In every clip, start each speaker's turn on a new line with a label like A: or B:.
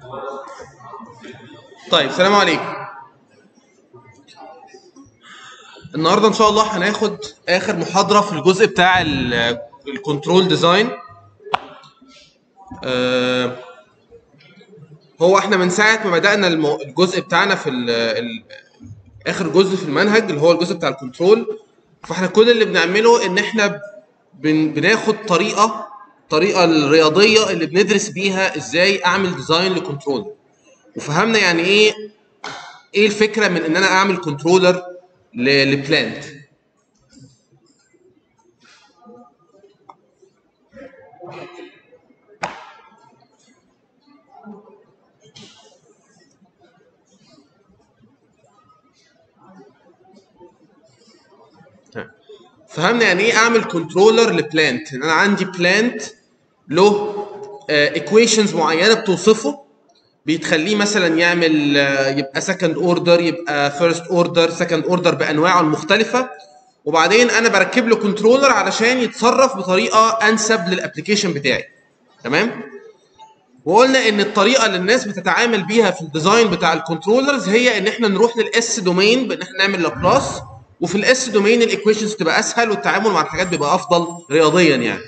A: طيب السلام عليكم النهارده ان شاء الله هناخد اخر محاضره في الجزء بتاع الكنترول ديزاين هو احنا من ساعه ما بدانا المو- الجزء بتاعنا في ال ال اخر جزء في المنهج اللي هو الجزء بتاع الكنترول فاحنا كل اللي بنعمله ان احنا بن بناخد طريقه الطريقه الرياضيه اللي بندرس بيها ازاي اعمل ديزاين لكنترول وفهمنا يعني ايه ايه الفكره من ان انا اعمل كنترولر لبلانت فهمنا يعني ايه اعمل كنترولر لبلانت ان انا عندي بلانت له ايكويشنز معينه بتوصفه بتخليه مثلا يعمل آه، يبقى سكند اوردر يبقى فيرست اوردر سكند اوردر بانواعه المختلفه وبعدين انا بركب له كنترولر علشان يتصرف بطريقه انسب للابلكيشن بتاعي تمام وقلنا ان الطريقه اللي الناس بتتعامل بيها في الديزاين بتاع الكنترولرز هي ان احنا نروح للاس دومين بان احنا نعمل لابلاس وفي الاس دومين الايكويشنز تبقى اسهل والتعامل مع الحاجات بيبقى افضل رياضيا يعني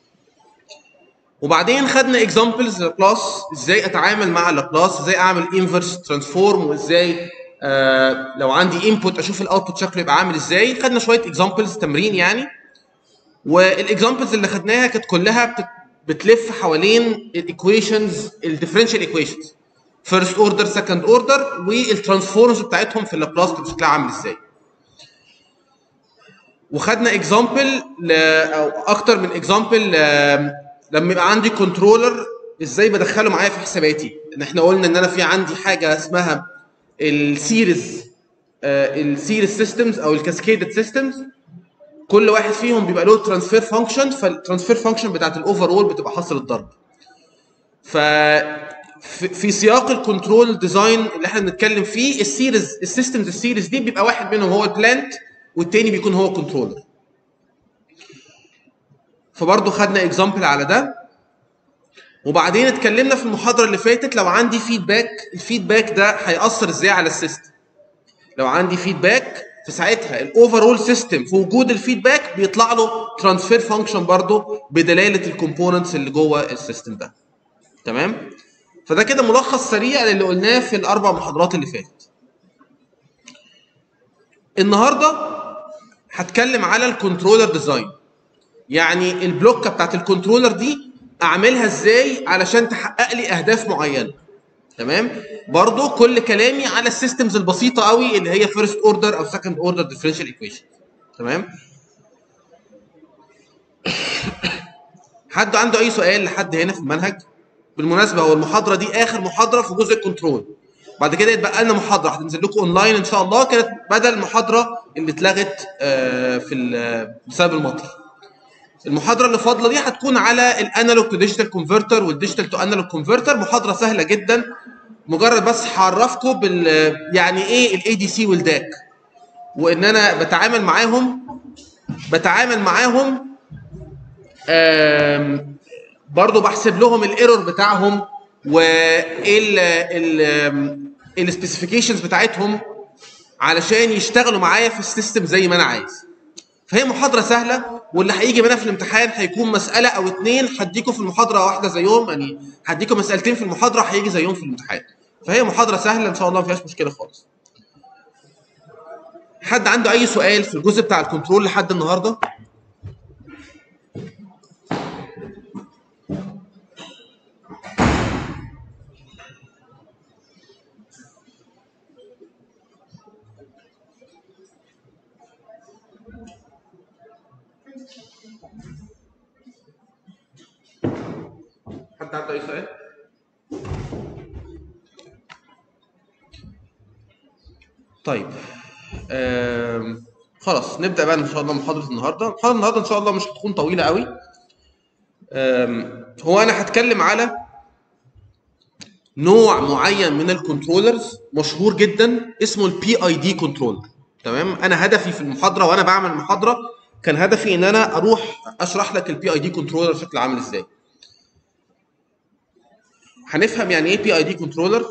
A: وبعدين خدنا اكزامبلز لابلاس ازاي اتعامل مع لابلاس ازاي اعمل انفرس ترانسفورم وازاي آه لو عندي انبوت اشوف الاوتبوت شكله يبقى عامل ازاي خدنا شويه اكزامبلز تمرين يعني والاكزامبلز اللي خدناها كانت كلها بت- بتلف حوالين الايكويشنز الديفرنشال ايكويشنز فيرست اوردر سكند اوردر والترانسفورمز بتاعتهم في اللابلاس كانت شكلها عامل ازاي وخدنا اكزامبل او اكتر من اكزامبل لما يبقى عندي كنترولر ازاي بدخله معايا في حساباتي ان احنا قلنا ان انا في عندي حاجه اسمها السيريز السيريز سيستمز او الكاسكيدد سيستمز كل واحد فيهم بيبقى له ترانسفير فانكشن فالترانسفير فانكشن بتاعت الاوفر اول بتبقى حاصل الضرب ف في في سياق الكنترول ديزاين اللي احنا بنتكلم فيه السيريز السيستمز السيريز دي بيبقى واحد منهم هو البلانت والتاني بيكون هو كنترولر فبرضه خدنا اكزامبل على ده وبعدين اتكلمنا في المحاضره اللي فاتت لو عندي فيدباك الفيدباك ده هيأثر ازاي على السيستم لو عندي فيدباك في ساعتها الاوفرول سيستم في وجود الفيدباك بيطلع له ترانسفير فانكشن برضه بدلاله الكومبوننتس اللي جوه السيستم ده تمام فده كده ملخص سريع للي قلناه في الاربع محاضرات اللي فاتت النهارده هتكلم على الكنترولر ديزاين يعني البلوكه بتاعت الكنترولر دي اعملها ازاي علشان تحقق لي اهداف معينه تمام برضو كل كلامي على السيستمز البسيطه قوي اللي هي فيرست اوردر او سكند اوردر ديفرنشال ايكويشن تمام حد عنده اي سؤال لحد هنا في المنهج بالمناسبه هو المحاضره دي اخر محاضره في جزء الكنترول بعد كده يتبقى لنا محاضره هتنزل لكم اونلاين ان شاء الله كانت بدل المحاضره اللي اتلغت آه، في ال- بسبب المطر المحاضره اللي فاضله دي هتكون على الانالوج تو ديجيتال كونفرتر والديجيتال تو انالوج كونفرتر محاضره سهله جدا مجرد بس هعرفكم بال يعني ايه الاي دي سي والداك وان انا بتعامل معاهم بتعامل معاهم آم، برضو بحسب لهم الايرور بتاعهم وايه السبيسيفيكيشنز بتاعتهم علشان يشتغلوا معايا في السيستم زي ما انا عايز فهي محاضره سهله واللي هيجي منها في الامتحان هيكون مساله او اتنين هديكم في المحاضره واحده زيهم يعني هديكم مسالتين في المحاضره هيجي زيهم في الامتحان فهي محاضره سهله ان شاء الله ما فيهاش مشكله خالص حد عنده اي سؤال في الجزء بتاع الكنترول لحد النهارده حد عنده اي سؤال طيب آم، خلاص نبدا بقى ان شاء الله محاضره النهارده محاضره النهارده ان شاء الله مش هتكون طويله قوي آم، هو انا هتكلم على نوع معين من الكنترولرز مشهور جدا اسمه البي اي دي كنترولر تمام انا هدفي في المحاضره وانا بعمل المحاضره كان هدفي ان انا اروح اشرح لك البي اي دي كنترولر شكله عامل ازاي هنفهم يعني ايه بي اي دي كنترولر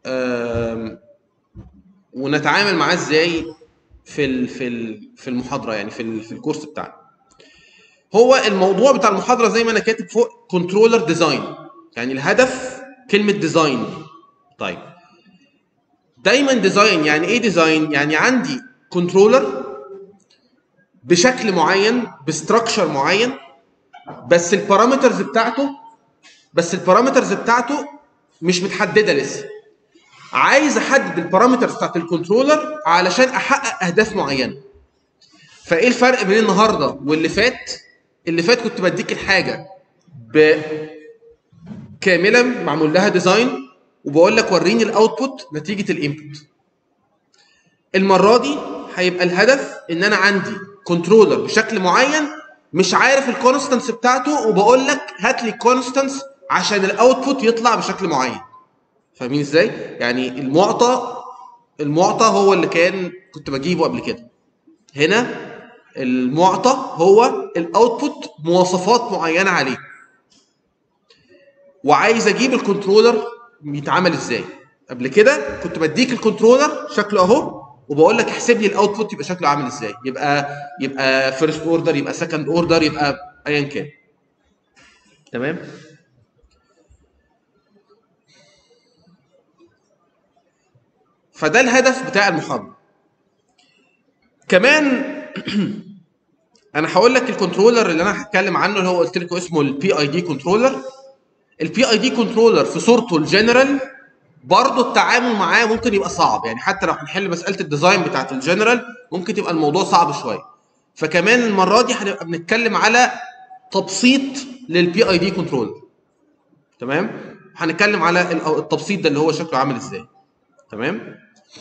A: ونتعامل معاه ازاي في ال في ال في المحاضره يعني في ال في الكورس بتاعنا هو الموضوع بتاع المحاضره زي ما انا كاتب فوق كنترولر ديزاين يعني الهدف كلمه ديزاين طيب دايما ديزاين يعني ايه ديزاين يعني عندي كنترولر بشكل معين بستراكشر معين بس البارامترز بتاعته بس البارامترز بتاعته مش متحدده لسه عايز احدد البارامترز بتاعت الكنترولر علشان احقق اهداف معينه فايه الفرق بين النهارده واللي فات اللي فات كنت بديك الحاجه ب كامله معمول لها ديزاين وبقول لك وريني الاوتبوت نتيجه الانبوت المره دي هيبقى الهدف ان انا عندي كنترولر بشكل معين مش عارف الكونستانس بتاعته وبقول لك هات لي الكونستانس عشان الاوتبوت يطلع بشكل معين فاهمين ازاي يعني المعطى المعطى هو اللي كان كنت بجيبه قبل كده هنا المعطى هو الاوتبوت مواصفات معينه عليه وعايز اجيب الكنترولر بيتعمل ازاي قبل كده كنت بديك الكنترولر شكله اهو وبقول لك احسب لي الاوتبوت يبقى شكله عامل ازاي يبقى يبقى فيرست اوردر يبقى سكند اوردر يبقى ايا كان تمام فده الهدف بتاع المحاضره كمان انا هقول لك الكنترولر اللي انا هتكلم عنه اللي هو قلت لكم اسمه البي اي دي كنترولر البي اي دي كنترولر في صورته الجنرال برضه التعامل معاه ممكن يبقى صعب يعني حتى لو هنحل مساله الديزاين بتاعت الجنرال ممكن تبقى الموضوع صعب شويه فكمان المره دي هنبقى بنتكلم على تبسيط للبي اي دي كنترولر تمام هنتكلم على التبسيط ده اللي هو شكله عامل ازاي تمام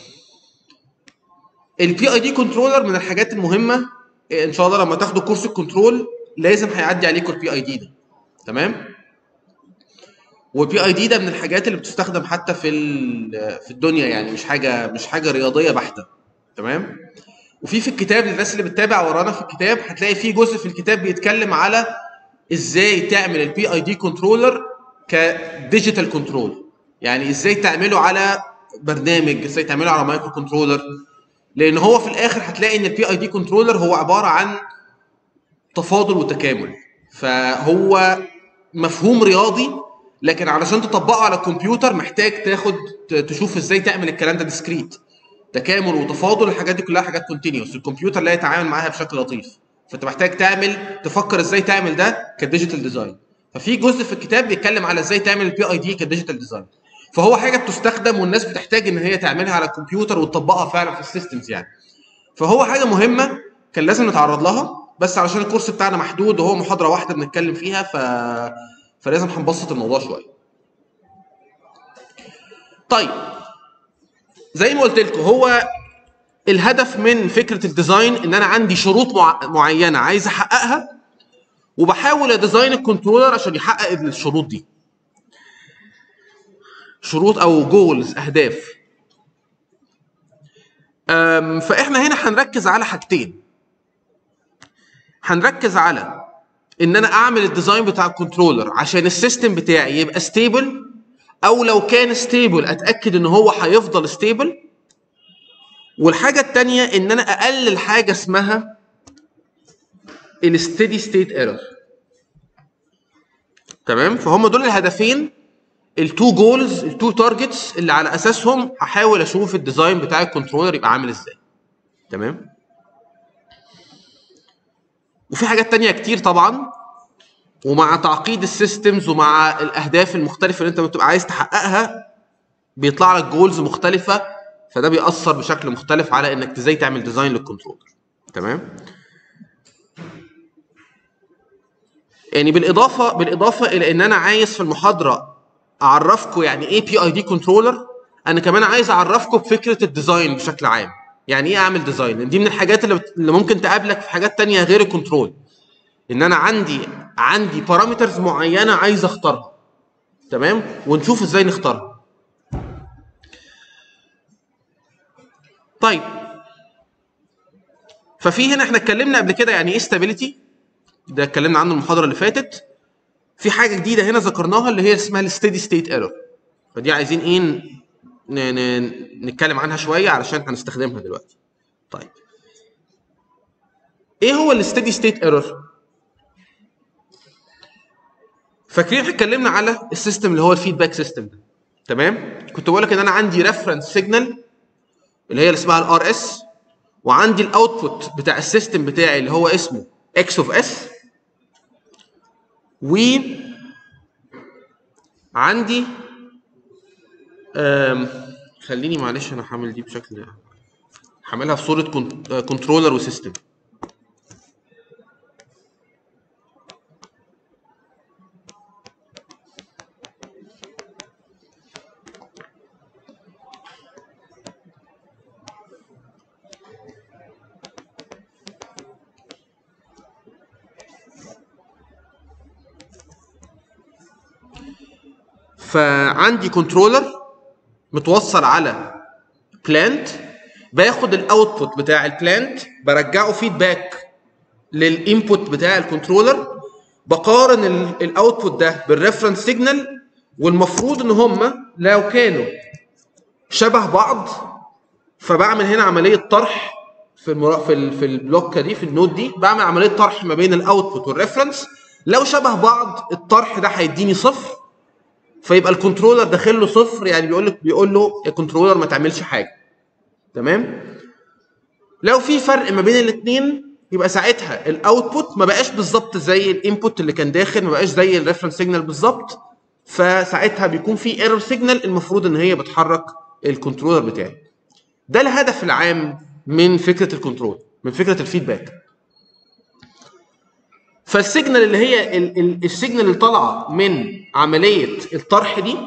A: البي اي دي كنترولر من الحاجات المهمه ان شاء الله لما تاخدوا كورس الكنترول لازم هيعدي عليكم البي اي دي ده تمام والبي اي دي ده من الحاجات اللي بتستخدم حتى في في الدنيا يعني مش حاجه مش حاجه رياضيه بحته تمام وفي في الكتاب للناس اللي بتتابع ورانا في الكتاب هتلاقي في جزء في الكتاب بيتكلم على ازاي تعمل البي اي دي كنترولر كديجيتال كنترول يعني ازاي تعمله على برنامج ازاي تعمله على مايكرو كنترولر لان هو في الاخر هتلاقي ان البي اي دي كنترولر هو عباره عن تفاضل وتكامل فهو مفهوم رياضي لكن علشان تطبقه على الكمبيوتر محتاج تاخد تشوف ازاي تعمل الكلام ده ديسكريت تكامل وتفاضل الحاجات دي كلها حاجات كونتينيوس الكمبيوتر لا يتعامل معاها بشكل لطيف فانت محتاج تعمل تفكر ازاي تعمل ده كديجيتال ديزاين ففي جزء في الكتاب بيتكلم على ازاي تعمل البي اي دي كديجيتال ديزاين فهو حاجه بتستخدم والناس بتحتاج ان هي تعملها على الكمبيوتر وتطبقها فعلا في السيستمز يعني فهو حاجه مهمه كان لازم نتعرض لها بس علشان الكورس بتاعنا محدود وهو محاضره واحده بنتكلم فيها ف فلازم هنبسط الموضوع شويه طيب زي ما قلت لكم هو الهدف من فكره الديزاين ان انا عندي شروط مع... معينه عايز احققها وبحاول اديزاين الكنترولر عشان يحقق الشروط دي شروط او جولز اهداف فاحنا هنا هنركز على حاجتين هنركز على ان انا اعمل الديزاين بتاع الكنترولر عشان السيستم بتاعي يبقى ستيبل او لو كان ستيبل اتاكد ان هو هيفضل ستيبل والحاجه الثانيه ان انا اقلل حاجه اسمها الستيدي ستيت ايرور تمام فهم دول الهدفين التو جولز التو تارجتس اللي على اساسهم هحاول اشوف الديزاين بتاع الكنترولر يبقى عامل ازاي تمام وفي حاجات تانية كتير طبعا ومع تعقيد السيستمز ومع الاهداف المختلفه اللي انت بتبقى عايز تحققها بيطلع لك جولز مختلفه فده بيأثر بشكل مختلف على انك ازاي تعمل ديزاين للكنترولر تمام يعني بالاضافه بالاضافه الى ان انا عايز في المحاضره اعرفكم يعني ايه بي اي دي كنترولر انا كمان عايز اعرفكم بفكره الديزاين بشكل عام يعني ايه اعمل ديزاين دي من الحاجات اللي, بت... اللي ممكن تقابلك في حاجات تانية غير الكنترول ان انا عندي عندي بارامترز معينه عايز اختارها تمام ونشوف ازاي نختارها طيب ففي هنا احنا اتكلمنا قبل كده يعني ايه استابيليتي ده اتكلمنا عنه المحاضره اللي فاتت في حاجه جديده هنا ذكرناها اللي هي اسمها الستيدي ستيت ايرور فدي عايزين ايه ن- ن- نتكلم عنها شويه علشان هنستخدمها دلوقتي طيب ايه هو الستيدي ستيت ايرور فاكرين احنا اتكلمنا على السيستم اللي هو الفيدباك سيستم ده تمام كنت بقول لك ان انا عندي ريفرنس سيجنال اللي هي اللي اسمها الار اس وعندي الاوتبوت بتاع السيستم بتاعي اللي هو اسمه اكس اوف اس و عندي أم، خليني معلش انا هعمل دي بشكل هعملها في صوره كنترولر وسيستم فعندي كنترولر متوصل على بلانت باخد الاوتبوت بتاع البلانت برجعه فيدباك للانبوت بتاع الكنترولر بقارن الاوتبوت ده بالريفرنس سيجنال والمفروض ان هم لو كانوا شبه بعض فبعمل هنا عمليه طرح في المرا... في ال... في البلوكه دي في النود دي بعمل عمليه طرح ما بين الاوتبوت والريفرنس لو شبه بعض الطرح ده هيديني صفر فيبقى الكنترولر داخل له صفر يعني بيقول لك بيقول له الكنترولر ما تعملش حاجه تمام لو في فرق ما بين الاثنين يبقى ساعتها الاوتبوت ما بقاش بالظبط زي الانبوت اللي كان داخل ما بقاش زي الريفرنس سيجنال بالظبط فساعتها بيكون في ايرور سيجنال المفروض ان هي بتحرك الكنترولر بتاعي ده الهدف العام من فكره الكنترول من فكره الفيدباك فالسيجنال اللي هي ال- ال- السيجنال اللي طالعه من عمليه الطرح دي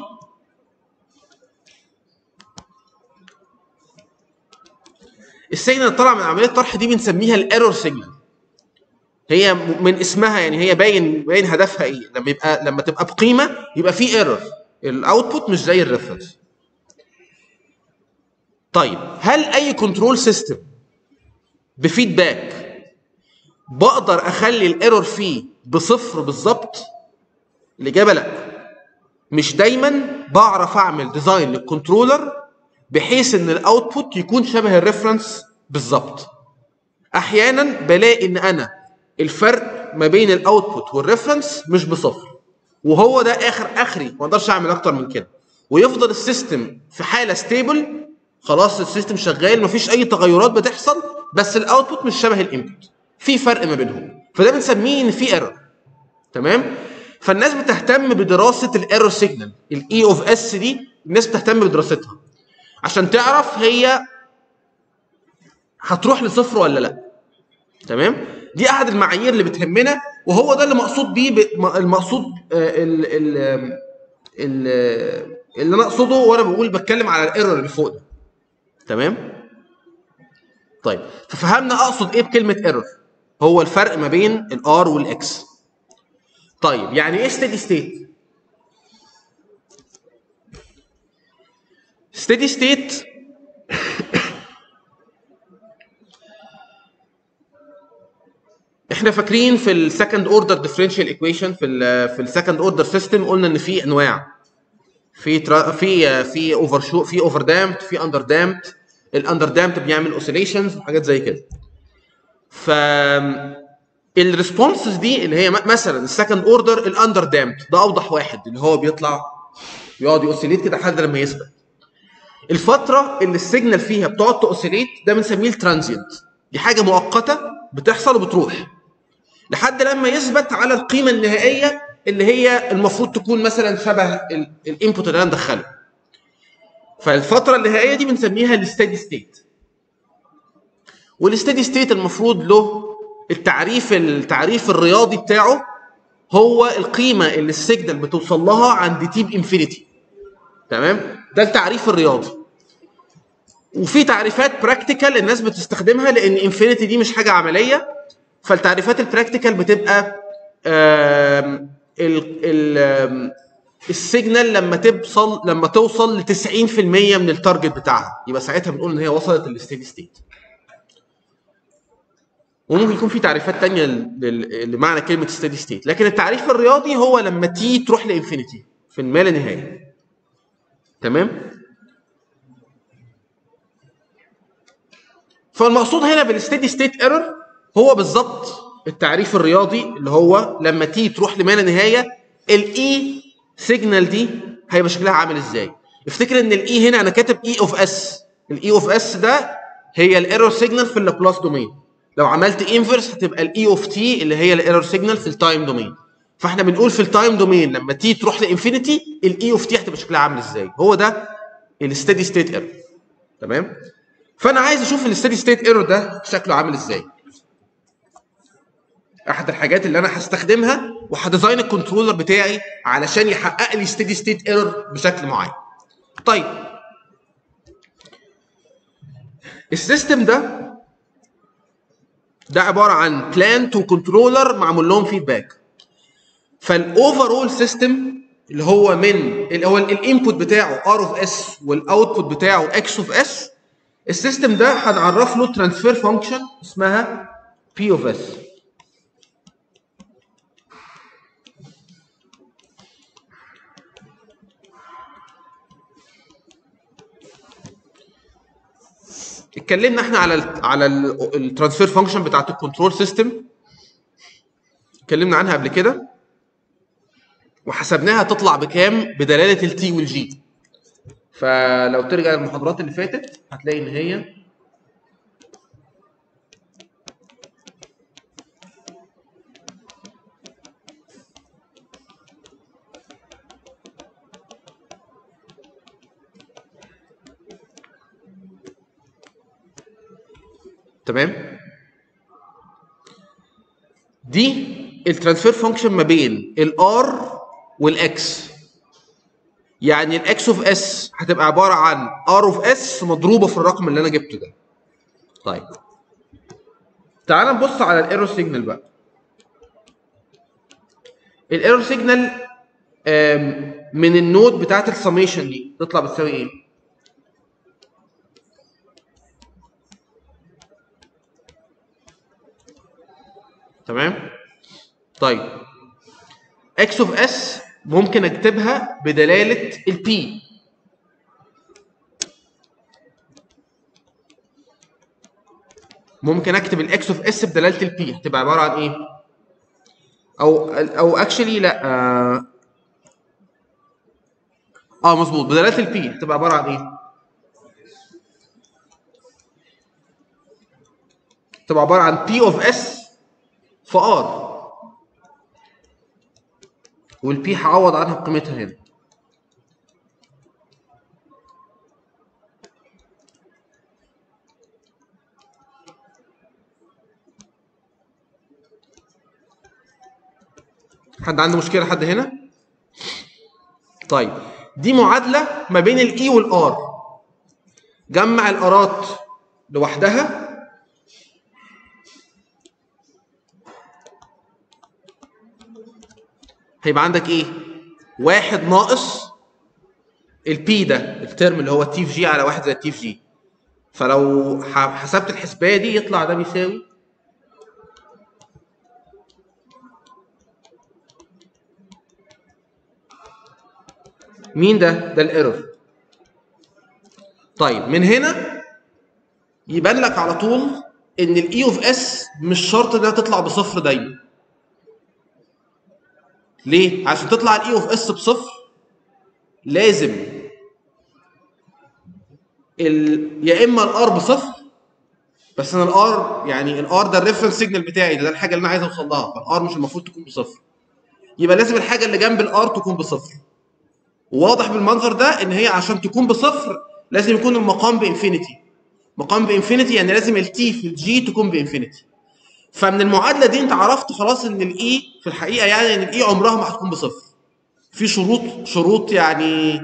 A: السيجنال اللي طالعه من عمليه الطرح دي بنسميها الايرور سيجنال هي م- من اسمها يعني هي باين باين هدفها ايه لما يبقى لما تبقى بقيمه يبقى في ايرور الاوتبوت مش زي الريفرنس طيب هل اي كنترول سيستم بفيدباك بقدر اخلي الايرور فيه بصفر بالظبط الاجابه لا مش دايما بعرف اعمل ديزاين للكنترولر بحيث ان الاوتبوت يكون شبه الريفرنس بالظبط احيانا بلاقي ان انا الفرق ما بين الاوتبوت والريفرنس مش بصفر وهو ده اخر اخري ما اقدرش اعمل اكتر من كده ويفضل السيستم في حاله ستيبل خلاص السيستم شغال مفيش اي تغيرات بتحصل بس الاوتبوت مش شبه الانبوت في فرق ما بينهم فده بنسميه ان في ايرور تمام فالناس بتهتم بدراسه الايرور سيجنال الاي اوف اس دي الناس بتهتم بدراستها عشان تعرف هي هتروح لصفر ولا لا تمام دي احد المعايير اللي بتهمنا وهو ده اللي مقصود بيه ب- م- المقصود آه، ال ال ال اللي انا اقصده وانا بقول بتكلم على الايرور اللي فوق ده تمام طيب ففهمنا اقصد ايه بكلمه ايرور هو الفرق ما بين الار والاكس طيب يعني ايه ستيدي ستيت ستيدي ستيت احنا فاكرين في السكند اوردر ديفرنشال ايكويشن في ال في السكند اوردر سيستم قلنا ان في انواع في ترا في في اوفر شو في اوفر دامت في اندر دامت الاندر دامت بيعمل اوسيليشنز وحاجات زي كده ف الريسبونسز دي اللي هي م- مثلا السكند اوردر الاندر دامت ده اوضح واحد اللي هو بيطلع يقعد يوسيليت كده لحد لما يثبت الفتره اللي السيجنال فيها بتقعد تاوسيليت ده بنسميه الترانزيانت دي حاجه مؤقته بتحصل وبتروح لحد لما يثبت على القيمه النهائيه اللي هي المفروض تكون مثلا شبه الانبوت اللي انا مدخله فالفتره النهائيه دي بنسميها الستيدي ستيت والستيدي ستيت المفروض له التعريف التعريف الرياضي بتاعه هو القيمه اللي السيجنال بتوصل لها عند تي بانفينيتي تمام ده التعريف الرياضي وفي تعريفات براكتيكال الناس بتستخدمها لان انفينيتي دي مش حاجه عمليه فالتعريفات البراكتيكال بتبقى آم، ال ال آم، السيجنال لما توصل لما توصل ل 90% من التارجت بتاعها يبقى ساعتها بنقول ان هي وصلت للستيدي ستيت وممكن يكون في تعريفات تانية لل- لمعنى كلمة ستيدي ستيت لكن التعريف الرياضي هو لما تي تروح لانفينيتي في ما لا نهاية تمام فالمقصود هنا بالستيدي ستيت ايرور هو بالظبط التعريف الرياضي اللي هو لما تيجي تروح لما لا نهايه الاي سيجنال دي هيبقى شكلها عامل ازاي افتكر ان الاي هنا انا كاتب اي اوف اس الاي اوف اس ده هي الايرور سيجنال في اللابلاس دومين لو عملت انفرس هتبقى الاي اوف تي اللي هي الايرور سيجنال في التايم دومين فاحنا بنقول في التايم دومين لما تيجي تروح لانفينيتي الاي اوف تي هتبقى شكلها عامل ازاي هو ده الستيدي ستيت ايرور تمام فانا عايز اشوف الستيدي ستيت ايرور ده شكله عامل ازاي احد الحاجات اللي انا هستخدمها وهديزاين الكنترولر بتاعي علشان يحقق لي ستيدي ستيت ايرور بشكل معين طيب السيستم ده ده عباره عن بلانت وكنترولر معمول لهم فيدباك فالاوفرول سيستم اللي هو من اللي هو الانبوت بتاعه ار اوف اس والاوتبوت بتاعه اكس اوف اس السيستم ده هنعرف له ترانسفير فانكشن اسمها بي اوف اس اتكلمنا احنا على ال على الترانسفير فانكشن بتاعت الكنترول سيستم اتكلمنا عنها قبل كده وحسبناها تطلع بكام بدلاله التي والجي فلو ترجع للمحاضرات اللي فاتت هتلاقي ان هي تمام دي الترانسفير فانكشن ما بين الار والاكس يعني الاكس اوف اس هتبقى عباره عن ار اوف اس مضروبه في الرقم اللي انا جبته ده طيب تعال نبص على الايرور سيجنال بقى الايرور سيجنال من النود بتاعت السميشن دي تطلع بتساوي ايه تمام طيب اكس اوف اس ممكن اكتبها بدلاله البي ممكن اكتب الاكس اوف اس بدلاله البي هتبقى عباره عن ايه او او اكشلي لا اه, آه مظبوط بدلاله البي هتبقى عباره عن ايه تبقى عباره عن بي اوف اس في ار والبي هعوض عنها بقيمتها هنا حد عنده مشكله حد هنا طيب دي معادله ما بين الاي والار جمع الارات لوحدها هيبقى عندك ايه؟ واحد ناقص البي ده الترم اللي هو تي في جي على واحد زي التي في جي فلو حسبت الحسبايه دي يطلع ده بيساوي مين ده؟ ده الايرور طيب من هنا يبان لك على طول ان الاي اوف اس مش شرط انها تطلع بصفر دايما ليه؟ عشان تطلع الاي اوف اس بصفر لازم ال... يا اما الار بصفر بس انا الار يعني الار ده الريفرنس سيجنال بتاعي ده, ده الحاجه اللي انا عايز اوصل لها فالار مش المفروض تكون بصفر يبقى لازم الحاجه اللي جنب الار تكون بصفر واضح بالمنظر ده ان هي عشان تكون بصفر لازم يكون المقام بانفينيتي مقام بانفينيتي يعني لازم التي في الجي تكون بانفينيتي فمن المعادله دي انت عرفت خلاص ان الاي في الحقيقه يعني ان الاي عمرها ما هتكون بصفر في شروط شروط يعني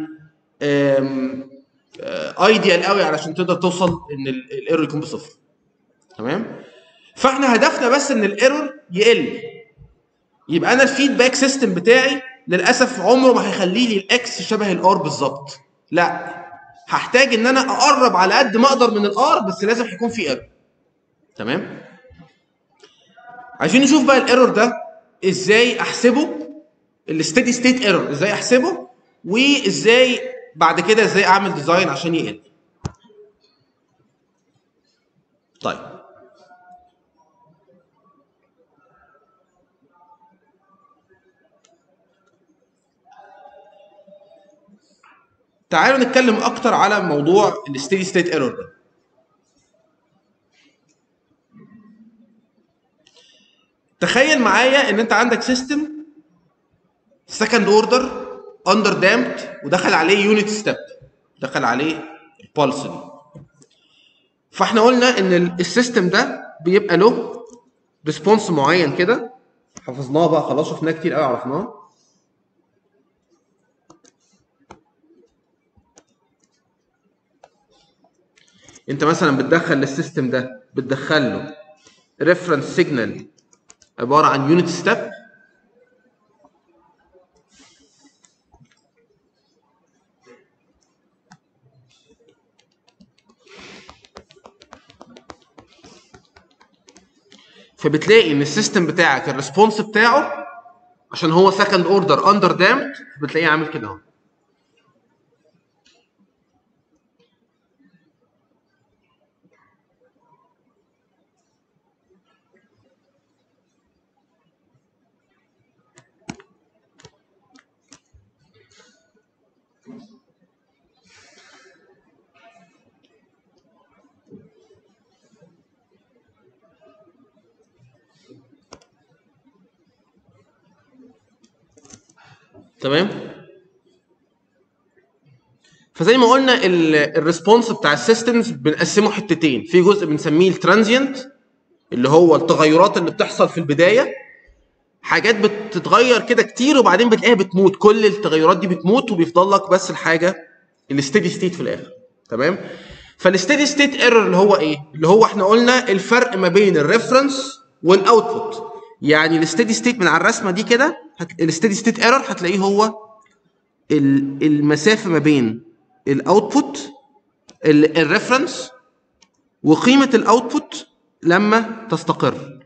A: ايديال قوي علشان تقدر توصل ان الايرور يكون بصفر تمام فاحنا هدفنا بس ان الايرور يقل يبقى انا الفيدباك سيستم بتاعي للاسف عمره ما هيخلي لي الاكس شبه الار بالظبط لا هحتاج ان انا اقرب على قد ما اقدر من الار بس لازم هيكون في ايرور تمام عايزين نشوف بقى الايرور ده ازاي احسبه الستيدي ستيت ايرور ازاي احسبه وازاي بعد كده ازاي اعمل ديزاين عشان يقل طيب تعالوا نتكلم اكتر على موضوع الستيدي ستيت ايرور ده تخيل معايا ان انت عندك سيستم سكند اوردر اندر دامت ودخل عليه يونت ستيب دخل عليه البالس دي فاحنا قلنا ان ال- السيستم ده بيبقى له ريسبونس معين كده حفظناه بقى خلاص شفناه كتير قوي عرفناه انت مثلا بتدخل للسيستم ده بتدخل له ريفرنس سيجنال عباره عن يونت ستيب فبتلاقي ان السيستم بتاعك الريسبونس بتاعه عشان هو سكند اوردر اندر دامت بتلاقيه عامل كده اهو تمام فزي ما قلنا الريسبونس بتاع السيستمز بنقسمه حتتين في جزء بنسميه الترانزيانت اللي هو التغيرات اللي بتحصل في البدايه حاجات بتتغير كده كتير وبعدين بتلاقيها بتموت كل التغيرات دي بتموت وبيفضل لك بس الحاجه الستيدي ستيت في الاخر تمام فالستيدي ستيت ايرور اللي هو ايه اللي هو احنا قلنا الفرق ما بين الريفرنس والاوتبوت يعني الستيدي ستيت من على الرسمه دي كده الستيدي ستيت ايرور هتلاقيه هو ال- المسافه ما بين الاوتبوت الريفرنس وقيمه الاوتبوت لما تستقر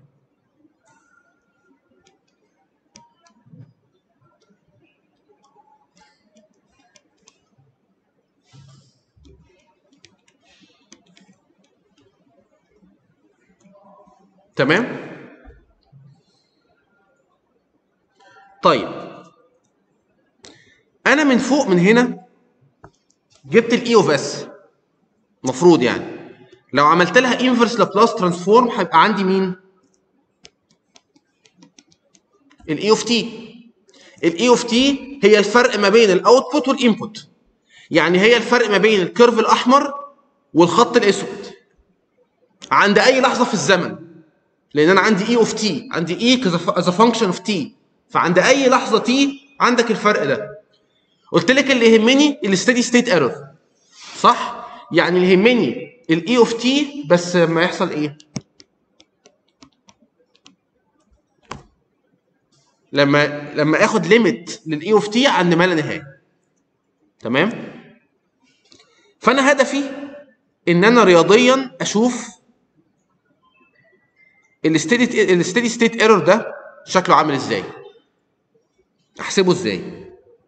A: تمام طيب انا من فوق من هنا جبت الاي اوف اس المفروض يعني لو عملت لها انفرس لابلاس ترانسفورم هيبقى عندي مين الاي اوف تي الاي اوف تي هي الفرق ما بين الاوتبوت والانبوت يعني هي الفرق ما بين الكيرف الاحمر والخط الاسود عند اي لحظه في الزمن لان انا عندي اي اوف تي عندي اي از فانكشن اوف تي فعند اي لحظه تي عندك الفرق ده قلت لك اللي يهمني الستيدي ستيت ايرور صح يعني اللي يهمني الاي اوف تي بس ما يحصل ايه لما لما اخد ليميت للاي اوف تي عند ما لا نهايه تمام فانا هدفي ان انا رياضيا اشوف الستيدي الستيدي ستيت ايرور ده شكله عامل ازاي احسبه ازاي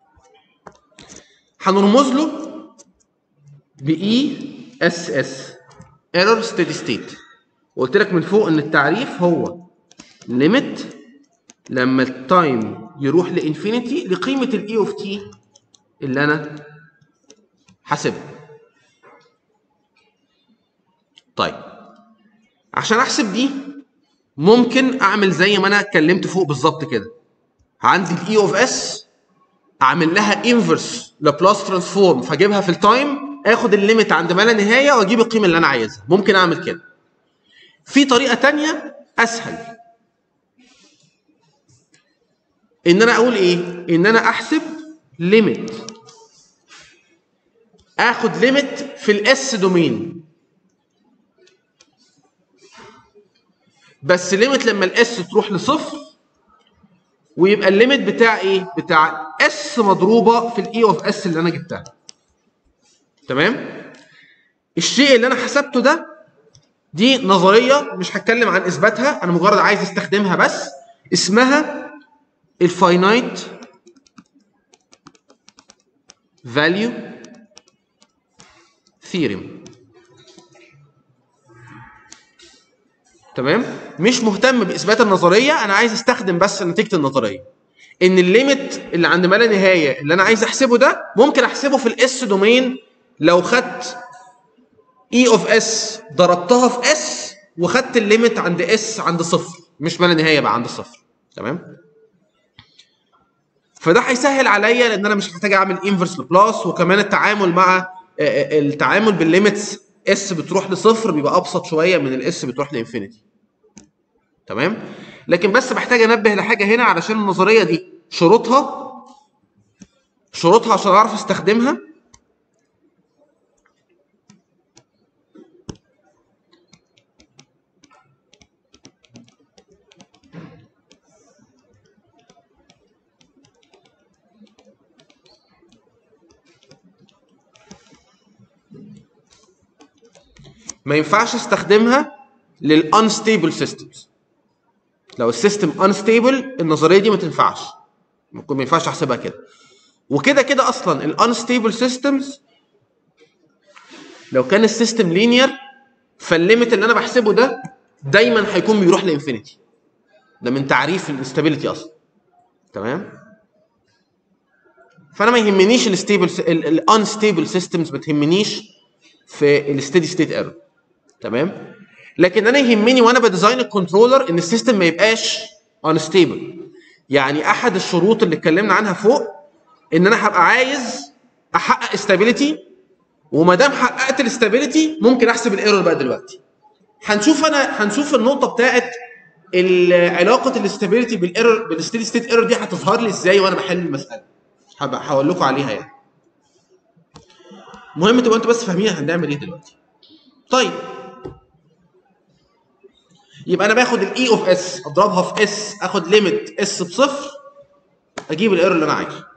A: هنرمز له ب اي اس اس ايرور ستيدي ستيت وقلت لك من فوق ان التعريف هو ليميت لما التايم يروح لانفينيتي لقيمه الاي اوف تي اللي انا حاسبها طيب عشان احسب دي ممكن اعمل زي ما انا اتكلمت فوق بالظبط كده عندي الاي اوف اس اعمل لها انفرس لابلاس ترانسفورم فاجيبها في التايم اخد الليميت عند ما لا نهايه واجيب القيمه اللي انا عايزها ممكن اعمل كده في طريقه تانية اسهل ان انا اقول ايه ان انا احسب ليميت اخد ليميت في الاس دومين بس ليميت لما الاس تروح لصفر ويبقى الليميت بتاع ايه بتاع اس مضروبه في الاي اوف اس اللي انا جبتها تمام الشيء اللي انا حسبته ده دي نظريه مش هتكلم عن اثباتها انا مجرد عايز استخدمها بس اسمها الفاينايت فاليو ثيرم تمام مش مهتم باثبات النظريه انا عايز استخدم بس نتيجه النظريه ان الليميت اللي عند ما لا نهايه اللي انا عايز احسبه ده ممكن احسبه في الاس دومين لو خدت اي اوف اس ضربتها في اس وخدت الليميت عند اس عند صفر مش ما لا نهايه بقى عند صفر تمام فده هيسهل عليا لان انا مش محتاج اعمل انفرس لبلاس وكمان التعامل مع آه، آه، التعامل بالليميتس اس بتروح لصفر بيبقى ابسط شويه من الاس بتروح لانفينيتي تمام لكن بس محتاج انبه لحاجه هنا علشان النظريه دي شروطها شروطها عشان اعرف استخدمها ما ينفعش استخدمها للانستيبل سيستمز لو السيستم انستيبل النظريه دي ما تنفعش ممكن ما ينفعش احسبها كده وكده كده اصلا الانستيبل سيستمز لو كان السيستم لينير فالليميت اللي انا بحسبه ده دايما هيكون بيروح لانفينيتي ده من تعريف الاستابيليتي اصلا تمام فانا ما يهمنيش الستيبل الانستيبل سيستمز ما تهمنيش في الستيدي ستيت ايرور تمام لكن انا يهمني وانا بديزاين الكنترولر ان السيستم ما يبقاش انستيبل يعني احد الشروط اللي اتكلمنا عنها فوق ان انا هبقى عايز احقق استابيليتي وما دام حققت الاستابيليتي ممكن احسب الايرور بقى دلوقتي هنشوف انا هنشوف النقطه بتاعت ال- علاقه الاستابيليتي بالايرور بالستيدي ستيت ايرور دي هتظهر لي ازاي وانا بحل المساله هبقى هقول لكم عليها يعني مهم تبقى انتوا بس فاهمين هنعمل ايه دلوقتي طيب يبقى انا باخد الاي اوف اس اضربها في اس اخد ليميت اس بصفر اجيب الايرور اللي انا عايزه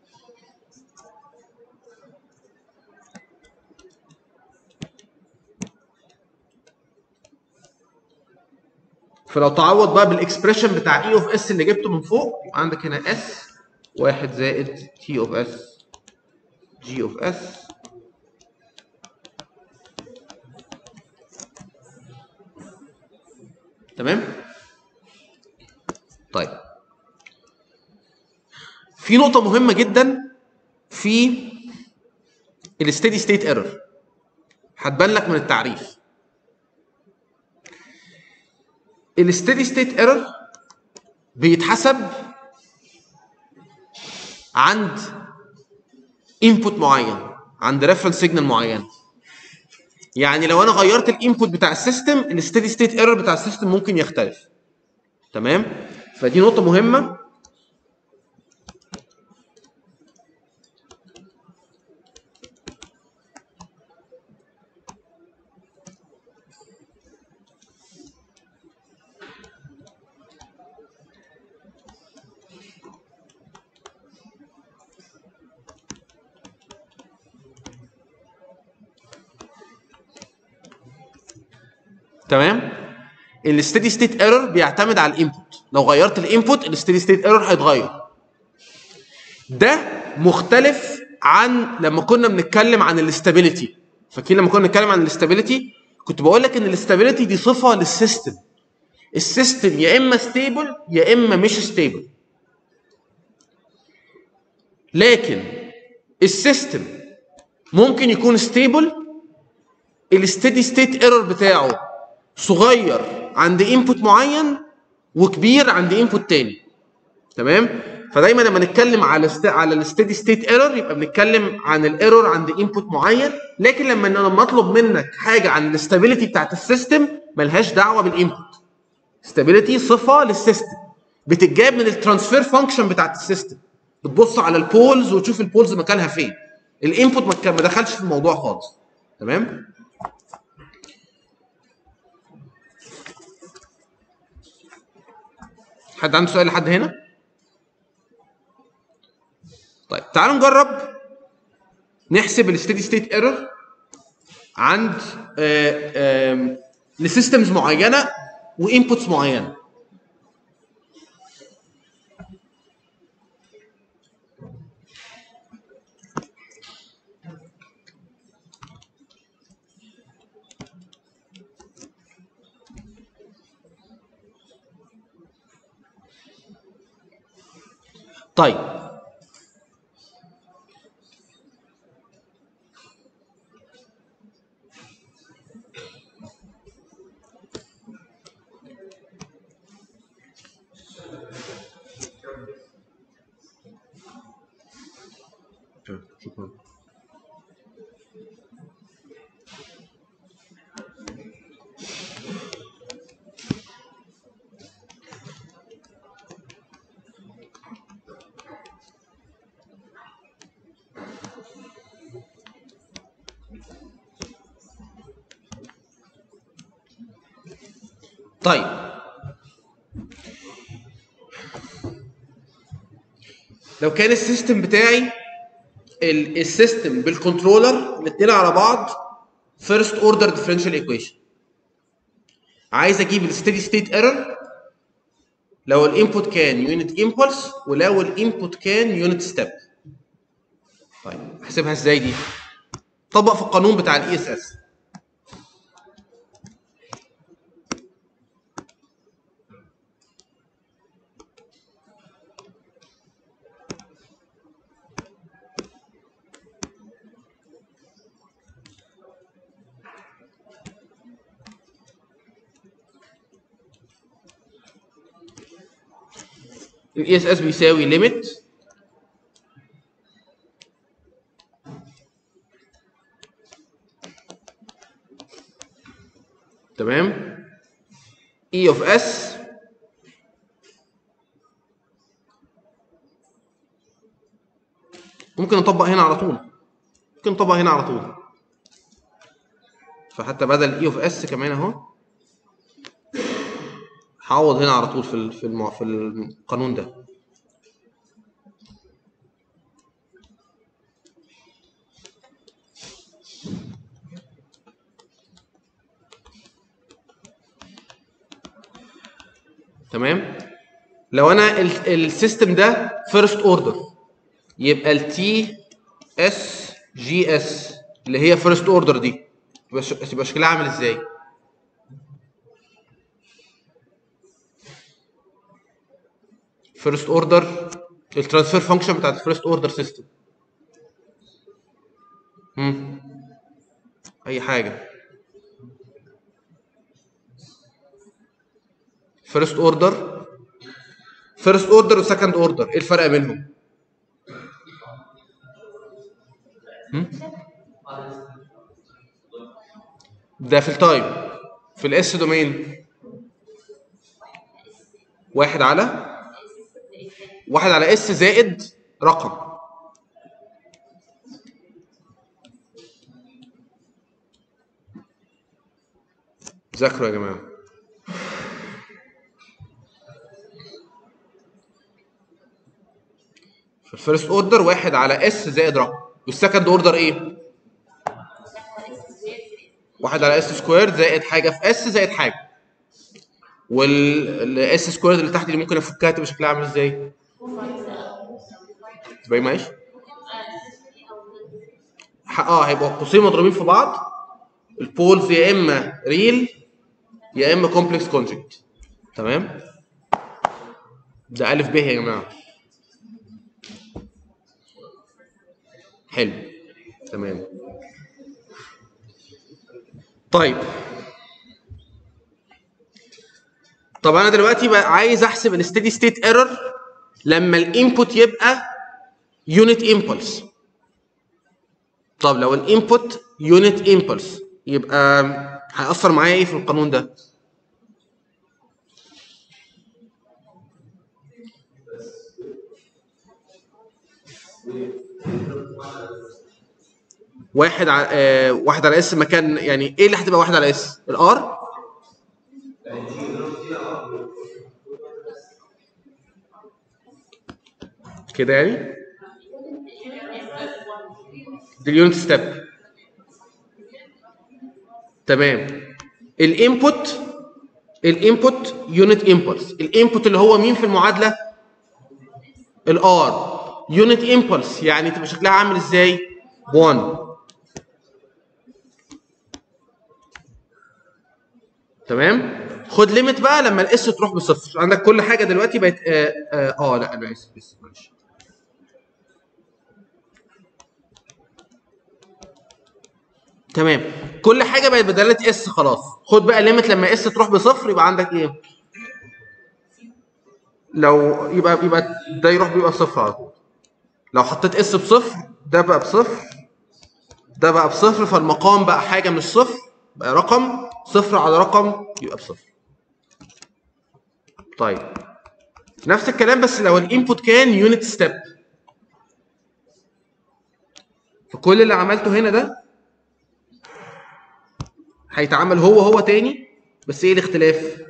A: فلو تعوض بقى بالاكسبريشن بتاع اي اوف اس اللي جبته من فوق يبقى عندك هنا اس واحد زائد تي اوف اس جي اوف اس تمام طيب في نقطة مهمة جدا في الستيدي ستيت ايرور هتبان لك من التعريف الستيدي ستيت ايرور بيتحسب عند انبوت معين عند ريفرنس سيجنال معين يعني لو انا غيرت الانبوت بتاع السيستم الستيدي ستيت ايرور بتاع السيستم ممكن يختلف تمام فدي نقطه مهمه تمام الستيدي ستيت ايرور بيعتمد على الانبوت لو غيرت الانبوت الستيدي ستيت ايرور هيتغير ده مختلف عن لما كنا بنتكلم عن الاستابيليتي فاكرين لما كنا بنتكلم عن الاستابيليتي كنت بقول لك ان الاستابيليتي دي صفه للسيستم السيستم يا اما ستيبل يا اما مش ستيبل لكن السيستم ممكن يكون ستيبل الستيدي ستيت ايرور بتاعه صغير عند انبوت معين وكبير عند انبوت تاني تمام فدايما لما نتكلم على است... على الستيدي ستيت ايرور يبقى بنتكلم عن الايرور عند انبوت معين لكن لما انا لما اطلب منك حاجه عن الاستابيليتي بتاعت السيستم ملهاش دعوه بالانبوت استابيليتي صفه للسيستم بتتجاب من الترانسفير فانكشن بتاعت السيستم بتبص على البولز وتشوف البولز مكانها فين الانبوت ما كان- ما دخلش في الموضوع خالص تمام حد عنده سؤال لحد هنا؟ طيب تعالوا نجرب نحسب الستيدي ستيت ايرور عند لسيستمز معينه وانبوتس معينه طيب شكرا طيب لو كان السيستم بتاعي ال- السيستم بالكنترولر الاثنين على بعض فيرست اوردر ديفرنشال ايكويشن عايز اجيب الستيدي ستيت ايرور لو الانبوت كان يونت امبولس ولو الانبوت كان يونت ستيب طيب احسبها ازاي دي طبق في القانون بتاع الاي اس اس الاي اس اس بيساوي ليميت تمام اي اوف اس ممكن نطبق هنا على طول ممكن نطبق هنا على طول فحتى بدل اي اوف اس كمان اهو هعوض هنا على طول في ال- في المع... في القانون ده تمام لو انا ال- السيستم ده فيرست اوردر يبقى التي اس جي اس اللي هي فيرست اوردر دي يبقى ش- يبقى شكلها عامل ازاي؟ فيرست اوردر الترانسفير فانكشن بتاعت الفيرست اوردر سيستم اي حاجه فيرست اوردر فيرست اوردر وسكند اوردر ايه الفرق بينهم هم؟ ده في التايم في الاس دومين واحد على واحد على اس زائد رقم ذاكروا يا جماعه في الفيرست اوردر واحد على اس زائد رقم والسكند اوردر ايه؟ واحد على اس سكوير زائد حاجه في اس زائد حاجه والاس سكوير اللي تحت اللي ممكن افكها تبقى شكلها عامل ازاي؟ تبقى ماشي؟ اه هيبقوا قوسين مضروبين في بعض البولز يا اما ريل يا اما كومبلكس كونجكت تمام؟ ده الف ب يا جماعه حلو تمام طيب طب انا دلوقتي بقى عايز احسب الستيدي ستيت ايرور لما الانبوت يبقى يونت امبلس طب لو الانبوت يونت امبلس يبقى هيأثر معايا ايه في القانون ده؟ واحد على آه واحد على اس مكان يعني ايه اللي هتبقى واحد على اس؟ الار؟ كده يعني؟ دي اليونت ستيب تمام الانبوت الانبوت يونت امبلس الانبوت اللي هو مين في المعادله؟ الار يونت امبلس يعني تبقى شكلها عامل ازاي؟ 1 تمام خد ليميت بقى لما الاس تروح بصفر عندك كل حاجه دلوقتي بقت اه, آه, آه لا انا اسف بس معلش تمام كل حاجه بقت بدلاله اس خلاص خد بقى ليميت لما اس تروح بصفر يبقى عندك ايه لو يبقى يبقى ده يروح بيبقى صفر على طول لو حطيت اس بصفر ده بقى بصفر ده بقى بصفر فالمقام بقى حاجه مش صفر بقى رقم صفر على رقم يبقى بصفر طيب نفس الكلام بس لو الانبوت كان يونت ستيب فكل اللي عملته هنا ده هيتعمل هو هو تاني بس ايه الاختلاف؟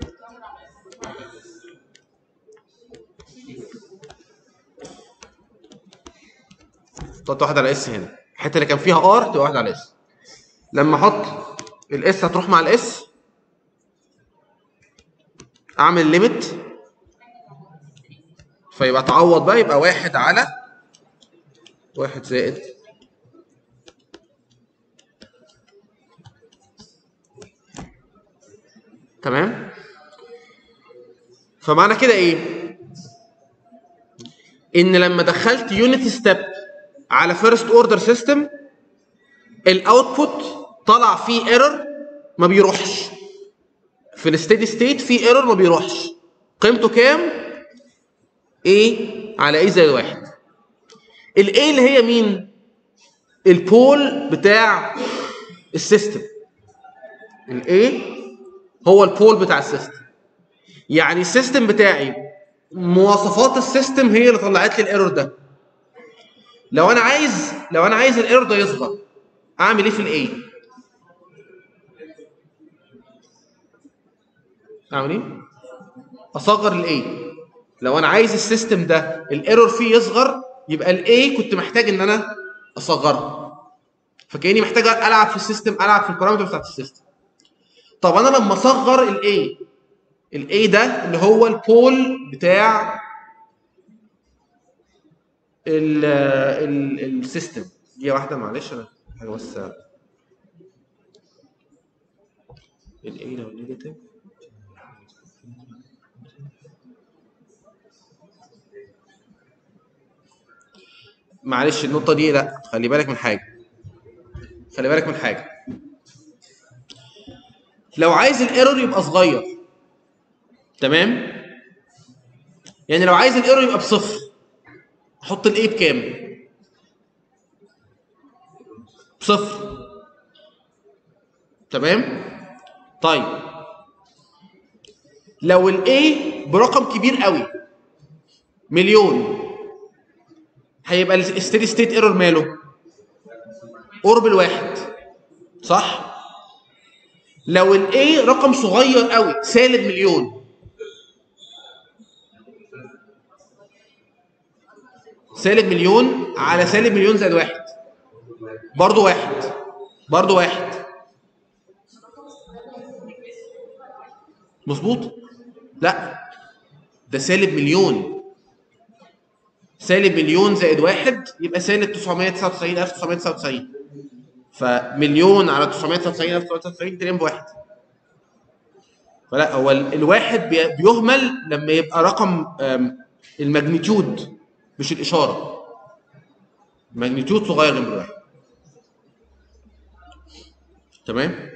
A: تحط واحد على اس هنا الحته اللي كان فيها ار تبقى واحد على اس لما احط الاس هتروح مع الاس اعمل ليميت فيبقى تعوض بقى يبقى واحد على واحد زائد تمام فمعنى كده ايه ان لما دخلت يونت ستيب على فيرست اوردر سيستم الاوتبوت طلع فيه ايرور ما بيروحش في الستيدي ستيت في ايرور ما بيروحش قيمته كام ايه على ايه زائد واحد الايه اللي هي مين البول بتاع السيستم الايه هو البول بتاع السيستم يعني السيستم بتاعي مواصفات السيستم هي اللي طلعت لي الايرور ده لو انا عايز لو انا عايز الايرور ده يصغر اعمل ايه في الاي اعمل ايه اصغر الاي لو انا عايز السيستم ده الايرور فيه يصغر يبقى الاي كنت محتاج ان انا اصغرها فكاني محتاج العب في السيستم العب في البارامتر بتاعت السيستم طب انا لما اصغر الاي الاي ده اللي هو البول بتاع ال ال السيستم دي واحده معلش انا حاجه بس الاي لو نيجاتيف معلش النقطه دي لا خلي بالك من حاجه خلي بالك من حاجه لو عايز الايرور يبقى صغير تمام يعني لو عايز الايرور يبقى بصفر احط الاي بكام بصفر تمام طيب لو الاي برقم كبير قوي مليون هيبقى الستيدي ستيت ايرور ماله قرب الواحد صح لو الاي رقم صغير قوي سالب مليون سالب مليون على سالب مليون زائد واحد برضو واحد برضو واحد مظبوط لا ده سالب مليون سالب مليون زائد واحد يبقى سالب 999999 فمليون على 999999 تقريبا بواحد فلا هو ال- الواحد بي- بيهمل لما يبقى رقم آم، الماجنتيود مش الاشاره الماجنتيود صغير جنب الواحد تمام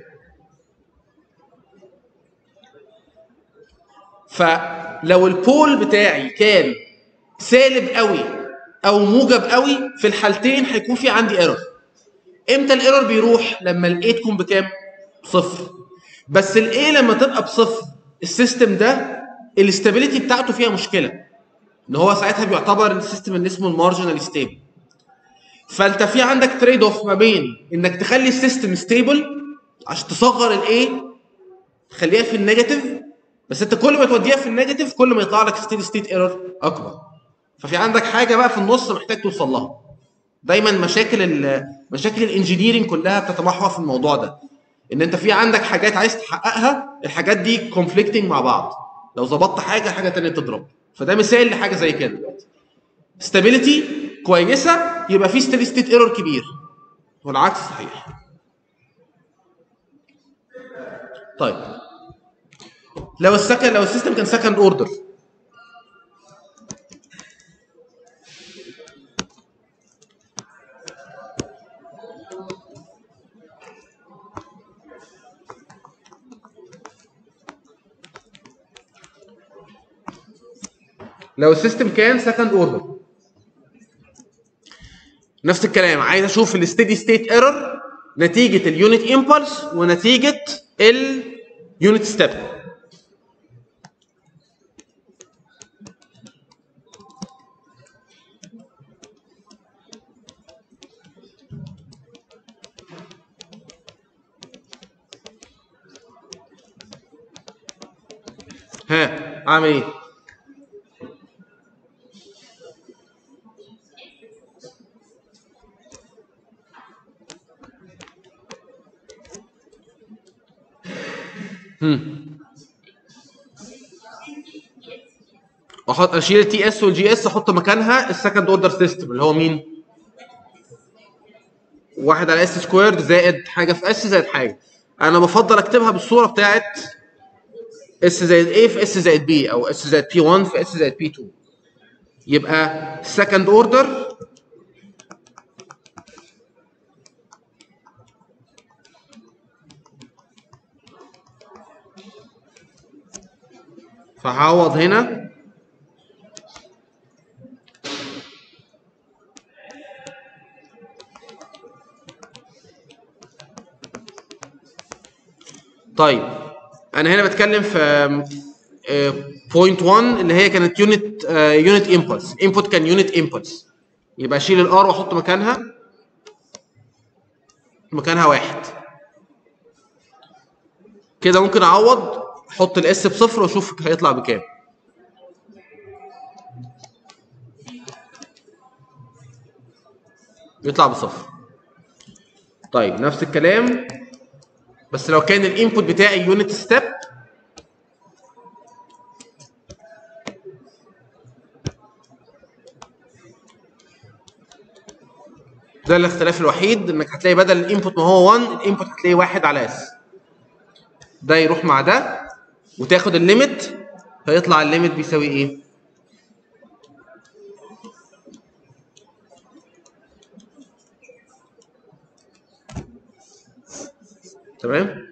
A: فلو البول بتاعي كان سالب قوي او موجب قوي في الحالتين هيكون في عندي ايرور امتى الايرور بيروح لما الاي تكون بكام صفر بس الاي لما تبقى بصفر السيستم ده الاستابيليتي بتاعته فيها مشكله ان هو ساعتها بيعتبر السيستم اللي اسمه المارجنال ستيبل فانت في عندك تريد اوف ما بين انك تخلي السيستم ستيبل عشان تصغر الاي تخليها في النيجاتيف بس انت كل ما توديها في النيجاتيف كل ما يطلع لك ستيدي ستيت ايرور اكبر ففي عندك حاجه بقى في النص محتاج توصل لها دايما مشاكل ال مشاكل الانجينيرنج كلها بتتمحور في الموضوع ده ان انت في عندك حاجات عايز تحققها الحاجات دي كونفليكتنج مع بعض لو ظبطت حاجه حاجه تانية تضرب فده مثال لحاجه زي كده دلوقتي ستابيليتي كويسه يبقى في ستيدي ستيت ايرور كبير والعكس صحيح طيب لو السكن لو السيستم كان سكند اوردر لو السيستم كان سكند اوردر نفس الكلام عايز اشوف الستيدي ستيت ايرور نتيجه اليونت امبلس ونتيجه اليونت ستيب ها اعمل ايه واحط اشيل التي اس والجي اس احط مكانها السكند اوردر سيستم اللي هو مين؟ واحد على اس سكويرد زائد حاجه في اس زائد حاجه انا بفضل اكتبها بالصوره بتاعت اس زائد A في اس زائد B او اس زائد P1 في اس زائد P2 يبقى second order فهعوض هنا طيب انا هنا بتكلم في بوينت 1 اللي هي كانت يونت يونت امبلس انبوت كان يونت امبلس يبقى اشيل الار واحط مكانها مكانها واحد كده ممكن اعوض احط الاس بصفر واشوف هيطلع بكام يطلع بصفر طيب نفس الكلام بس لو كان الانبوت بتاعي يونت ستيب ده الاختلاف الوحيد انك هتلاقي بدل الانبوت ما هو 1 الانبوت هتلاقي واحد على اس ده يروح مع ده وتاخد الليمت فيطلع الليمت بيساوي ايه؟ تمام؟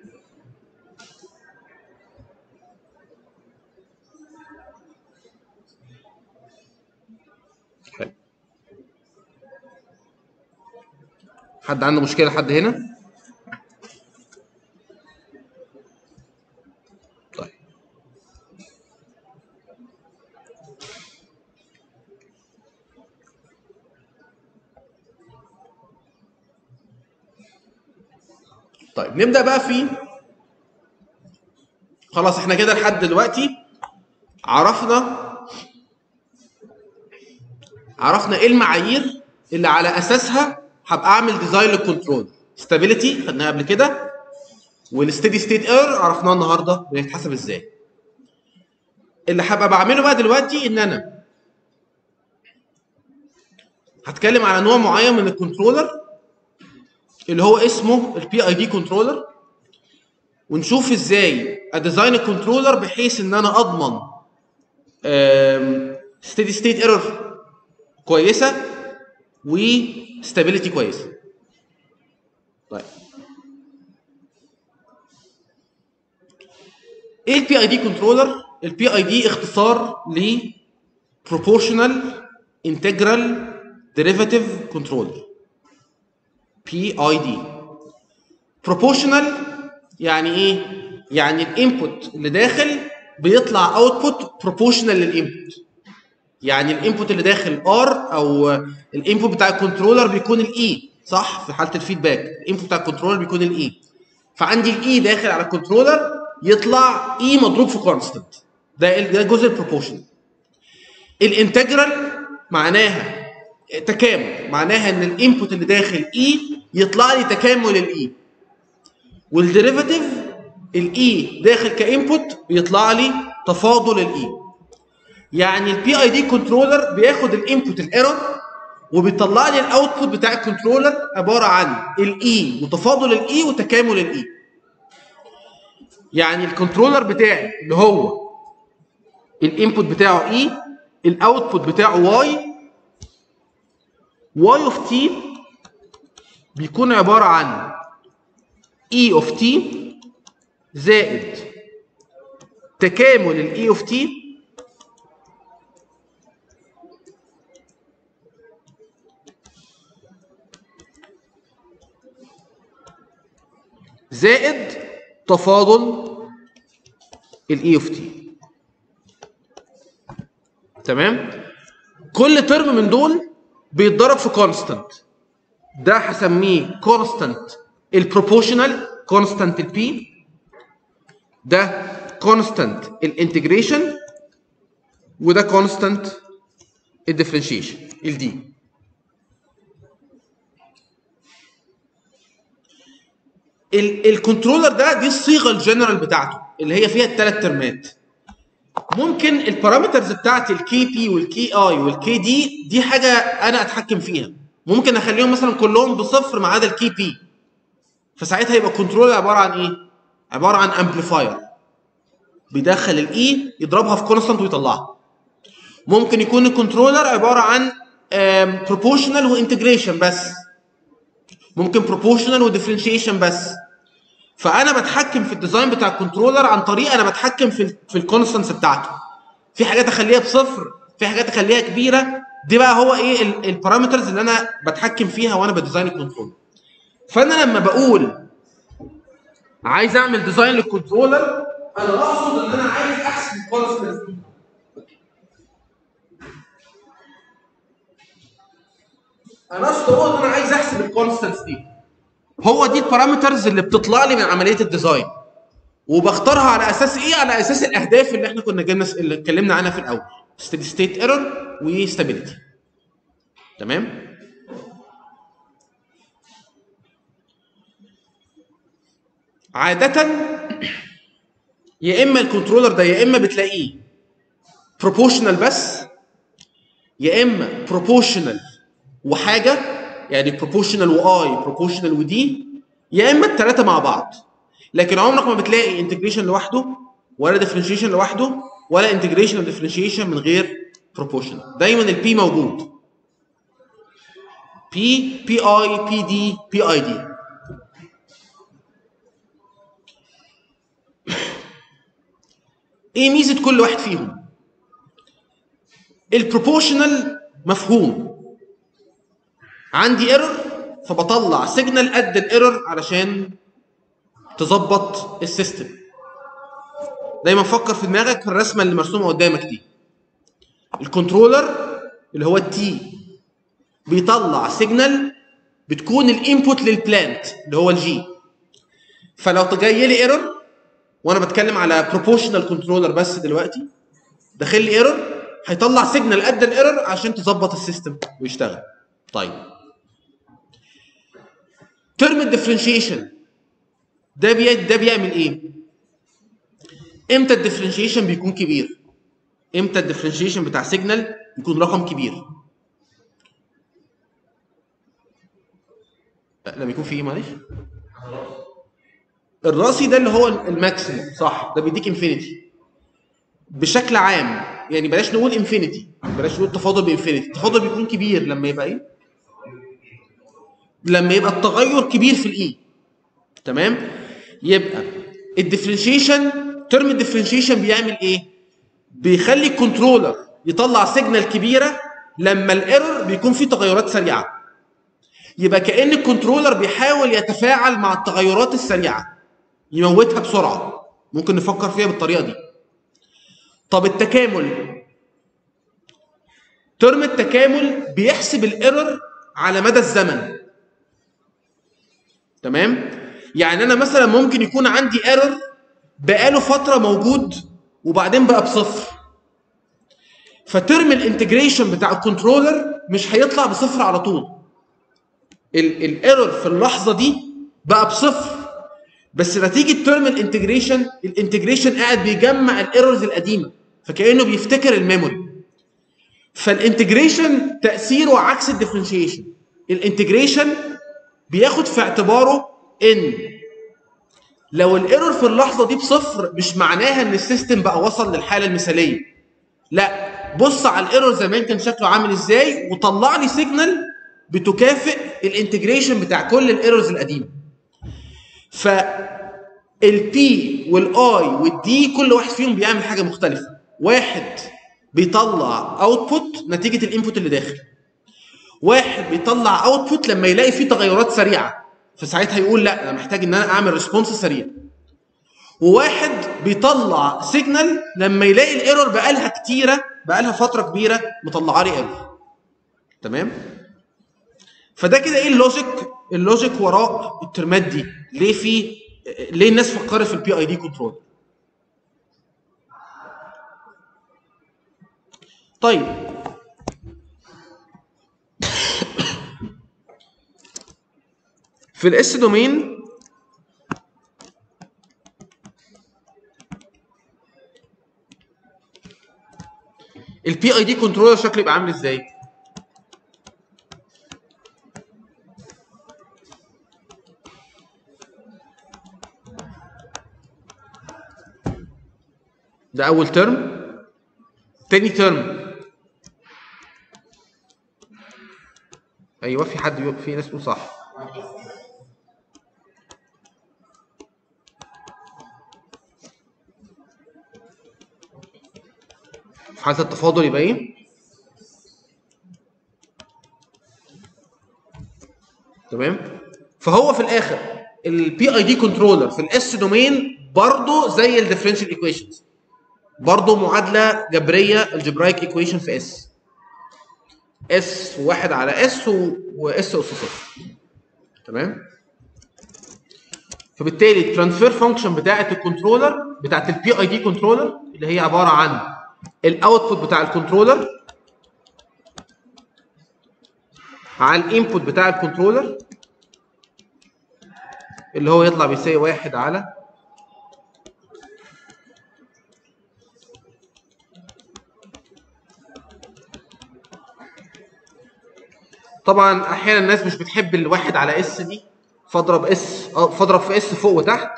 A: حلو حد عنده مشكلة لحد هنا؟ طيب طيب نبدأ بقى في خلاص احنا كده لحد دلوقتي عرفنا عرفنا ايه المعايير اللي على اساسها هبقى اعمل ديزاين للكنترول ستابيليتي خدناها قبل كده والستيدي ستيت ايرور عرفناه النهارده بيتحسب ازاي اللي هبقى بعمله بقى دلوقتي ان انا هتكلم على نوع معين من الكنترولر اللي هو اسمه البي اي دي كنترولر ونشوف ازاي اديزاين الكنترولر بحيث ان انا اضمن ستيدي ستيت ايرور كويسه وستابيليتي كويسه طيب ايه البي اي دي كنترولر البي اي دي اختصار ل proportional integral derivative controller بي اي دي proportional يعني ايه يعني الانبوت اللي داخل بيطلع اوتبوت proportional للانبوت يعني الانبوت اللي داخل ار او الانبوت بتاع الكنترولر بيكون الاي صح في حاله الفيدباك الانبوت بتاع الكنترولر بيكون الاي فعندي الاي داخل على الكنترولر يطلع اي مضروب في كونستنت ده ده جزء البروبورشن الانتجرال معناها تكامل معناها ان الانبوت اللي داخل اي يطلع لي تكامل الاي والديريفاتيف الاي داخل كانبوت بيطلع لي تفاضل الاي يعني البي اي دي كنترولر بياخد الانبوت الايرور وبيطلع لي الاوتبوت بتاع الكنترولر عباره عن الاي وتفاضل الاي وتكامل الاي يعني الكنترولر بتاعي اللي هو الانبوت بتاعه اي الاوتبوت بتاعه واي واي اوف تي بيكون عباره عن اي اوف تي زائد تكامل الاي اوف تي زائد تفاضل الاي اوف تي تمام كل ترم من دول بيتضرب في كونستانت ده هسميه كونستانت البروبوشنال كونستانت البي ده كونستانت الانتجريشن وده كونستانت الديفرنشيشن الدي الكنترولر ده دي الصيغه الجنرال بتاعته اللي هي فيها الثلاث ترمات ممكن البارامترز بتاعت الكي بي والكي اي والكي دي دي حاجه انا اتحكم فيها ممكن اخليهم مثلا كلهم بصفر ما عدا الكي بي فساعتها يبقى الكنترولر عباره عن ايه؟ عباره عن امبليفاير بيدخل الاي يضربها في كونستانت ويطلعها ممكن يكون الكنترولر عباره عن بروبوشنال وانتجريشن بس ممكن بروبوشنال وديفرنشيشن بس فانا بتحكم في الديزاين بتاع الكنترولر عن طريق انا بتحكم في ال في الكونستانس بتاعته في حاجات اخليها بصفر في حاجات اخليها كبيره دي بقى هو ايه البارامترز اللي انا بتحكم فيها وانا بديزاين الكنترولر فانا لما بقول عايز اعمل ديزاين للكنترولر انا اقصد ان انا عايز احسب الكونستانس دي انا اقصد اقول ان انا عايز احسب الكونستانس دي هو دي البارامترز اللي بتطلع لي من عمليه الديزاين وبختارها على اساس ايه على اساس الاهداف اللي احنا كنا جبنا اللي اتكلمنا عنها في الاول ستيدي ستيت ايرور وستابيليتي تمام عادة يا اما الكنترولر ده يا اما بتلاقيه بروبوشنال بس يا اما بروبوشنال وحاجه يعني بروبوشنال واي بروبوشنال ودي يا اما الثلاثه مع بعض لكن عمرك ما بتلاقي انتجريشن لوحده ولا ديفرنشيشن لوحده ولا انتجريشن وديفرنشيشن من غير بروبوشنال دايما البي موجود بي بي اي بي دي بي اي دي ايه ميزه كل واحد فيهم البروبوشنال مفهوم عندي ايرور فبطلع سيجنال قد الايرور علشان تظبط السيستم دايما فكر في دماغك في الرسمه اللي مرسومه قدامك دي الكنترولر اللي هو التي بيطلع سيجنال بتكون الانبوت للبلانت اللي هو الجي فلو جاي لي ايرور وانا بتكلم على بروبوشنال كنترولر بس دلوقتي داخل لي ايرور هيطلع سيجنال قد الايرور عشان تظبط السيستم ويشتغل طيب ترم الديفرنشيشن ده بي ده بيعمل ايه امتى الديفرنشيشن بيكون كبير امتى الديفرنشيشن بتاع سيجنال يكون رقم كبير لما يكون في ايه معلش الراسي ده اللي هو الماكسيموم صح ده بيديك انفينيتي بشكل عام يعني بلاش نقول انفينيتي بلاش نقول تفاضل بانفينيتي التفاضل بيكون كبير لما يبقى ايه لما يبقى التغير كبير في الاي تمام يبقى الديفرنشيشن ترم الديفرنشيشن بيعمل ايه بيخلي الكنترولر يطلع سيجنال كبيره لما الايرور بيكون فيه تغيرات سريعه يبقى كان الكنترولر بيحاول يتفاعل مع التغيرات السريعه يموتها بسرعه ممكن نفكر فيها بالطريقه دي طب التكامل ترم التكامل بيحسب الايرور على مدى الزمن تمام يعني انا مثلا ممكن يكون عندي ايرور بقاله فتره موجود وبعدين بقى بصفر فترم الانتجريشن بتاع الكنترولر مش هيطلع بصفر على طول الايرور في اللحظه دي بقى بصفر بس نتيجه ترم الانتجريشن الانتجريشن قاعد بيجمع الايرورز القديمه فكانه بيفتكر الميموري فالانتجريشن تاثيره عكس الديفرنشيشن الانتجريشن بياخد في اعتباره ان لو الايرور في اللحظه دي بصفر مش معناها ان السيستم بقى وصل للحاله المثاليه لا بص على الايرور زمان كان شكله عامل ازاي وطلع لي سيجنال بتكافئ الانتجريشن بتاع كل الايرورز القديمه ف البي والاي والدي كل واحد فيهم بيعمل حاجه مختلفه واحد بيطلع اوتبوت نتيجه الانبوت اللي داخل واحد بيطلع اوتبوت لما يلاقي فيه تغيرات سريعه فساعتها يقول لا انا محتاج ان انا اعمل ريسبونس سريع وواحد بيطلع سيجنال لما يلاقي الايرور بقالها كتيره بقالها فتره كبيره مطلعه لي ايرور تمام فده كده ايه اللوجيك اللوجيك وراء الترمات دي ليه في ليه الناس فكرت في البي اي دي كنترول طيب في الاس دومين البي اي دي كنترولر شكله يبقى عامل ازاي؟ ده اول ترم تاني ترم ايوه في حد بيقول في ناس بتقول صح في حالة التفاضل يبقى ايه؟ تمام؟ فهو في الاخر البي اي دي كنترولر في الاس دومين برضه زي الديفرنشال ايكويشنز برضه معادله جبريه الجبرايك ايكويشن في اس اس واحد على اس واس اس صفر تمام؟ فبالتالي الترانسفير فانكشن بتاعه الكنترولر بتاعه البي اي دي كنترولر اللي هي عباره عن الاوتبوت بتاع الكنترولر على الانبوت بتاع الكنترولر اللي هو يطلع بيساوي واحد على طبعا احيانا الناس مش بتحب الواحد على اس دي فاضرب اس فاضرب في اس فوق وتحت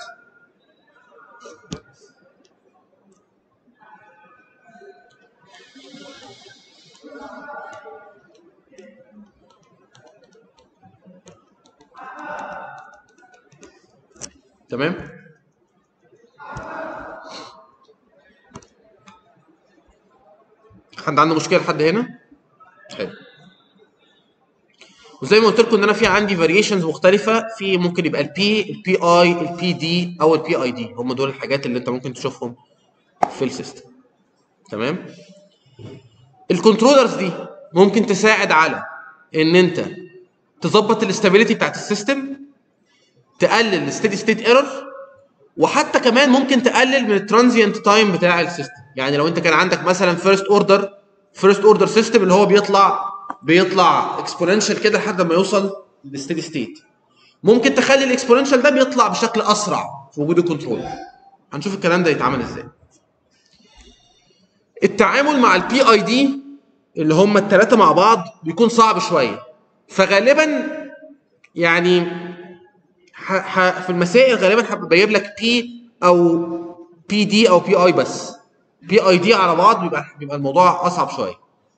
A: تمام حد عنده مشكله لحد هنا حلو وزي ما قلت لكم ان انا في عندي فاريشنز مختلفه في ممكن يبقى البي البي اي البي دي او البي اي دي هم دول الحاجات اللي انت ممكن تشوفهم في السيستم تمام الكنترولرز دي ممكن تساعد على ان انت تظبط الاستابيليتي بتاعت السيستم تقلل الستيدي ستيت ايرور وحتى كمان ممكن تقلل من الترانزيانت تايم بتاع السيستم يعني لو انت كان عندك مثلا فيرست اوردر فيرست اوردر سيستم اللي هو بيطلع بيطلع اكسبوننشال كده لحد ما يوصل للستيدي ستيت ممكن تخلي الاكسبوننشال ده بيطلع بشكل اسرع في وجود الكنترول هنشوف الكلام ده يتعمل ازاي التعامل مع البي اي دي اللي هم الثلاثه مع بعض بيكون صعب شويه فغالبا يعني ح... ح... في المسائل غالبا بجيب لك بي او بي دي او بي اي بس بي اي دي على بعض بيبقى بيبقى الموضوع اصعب شويه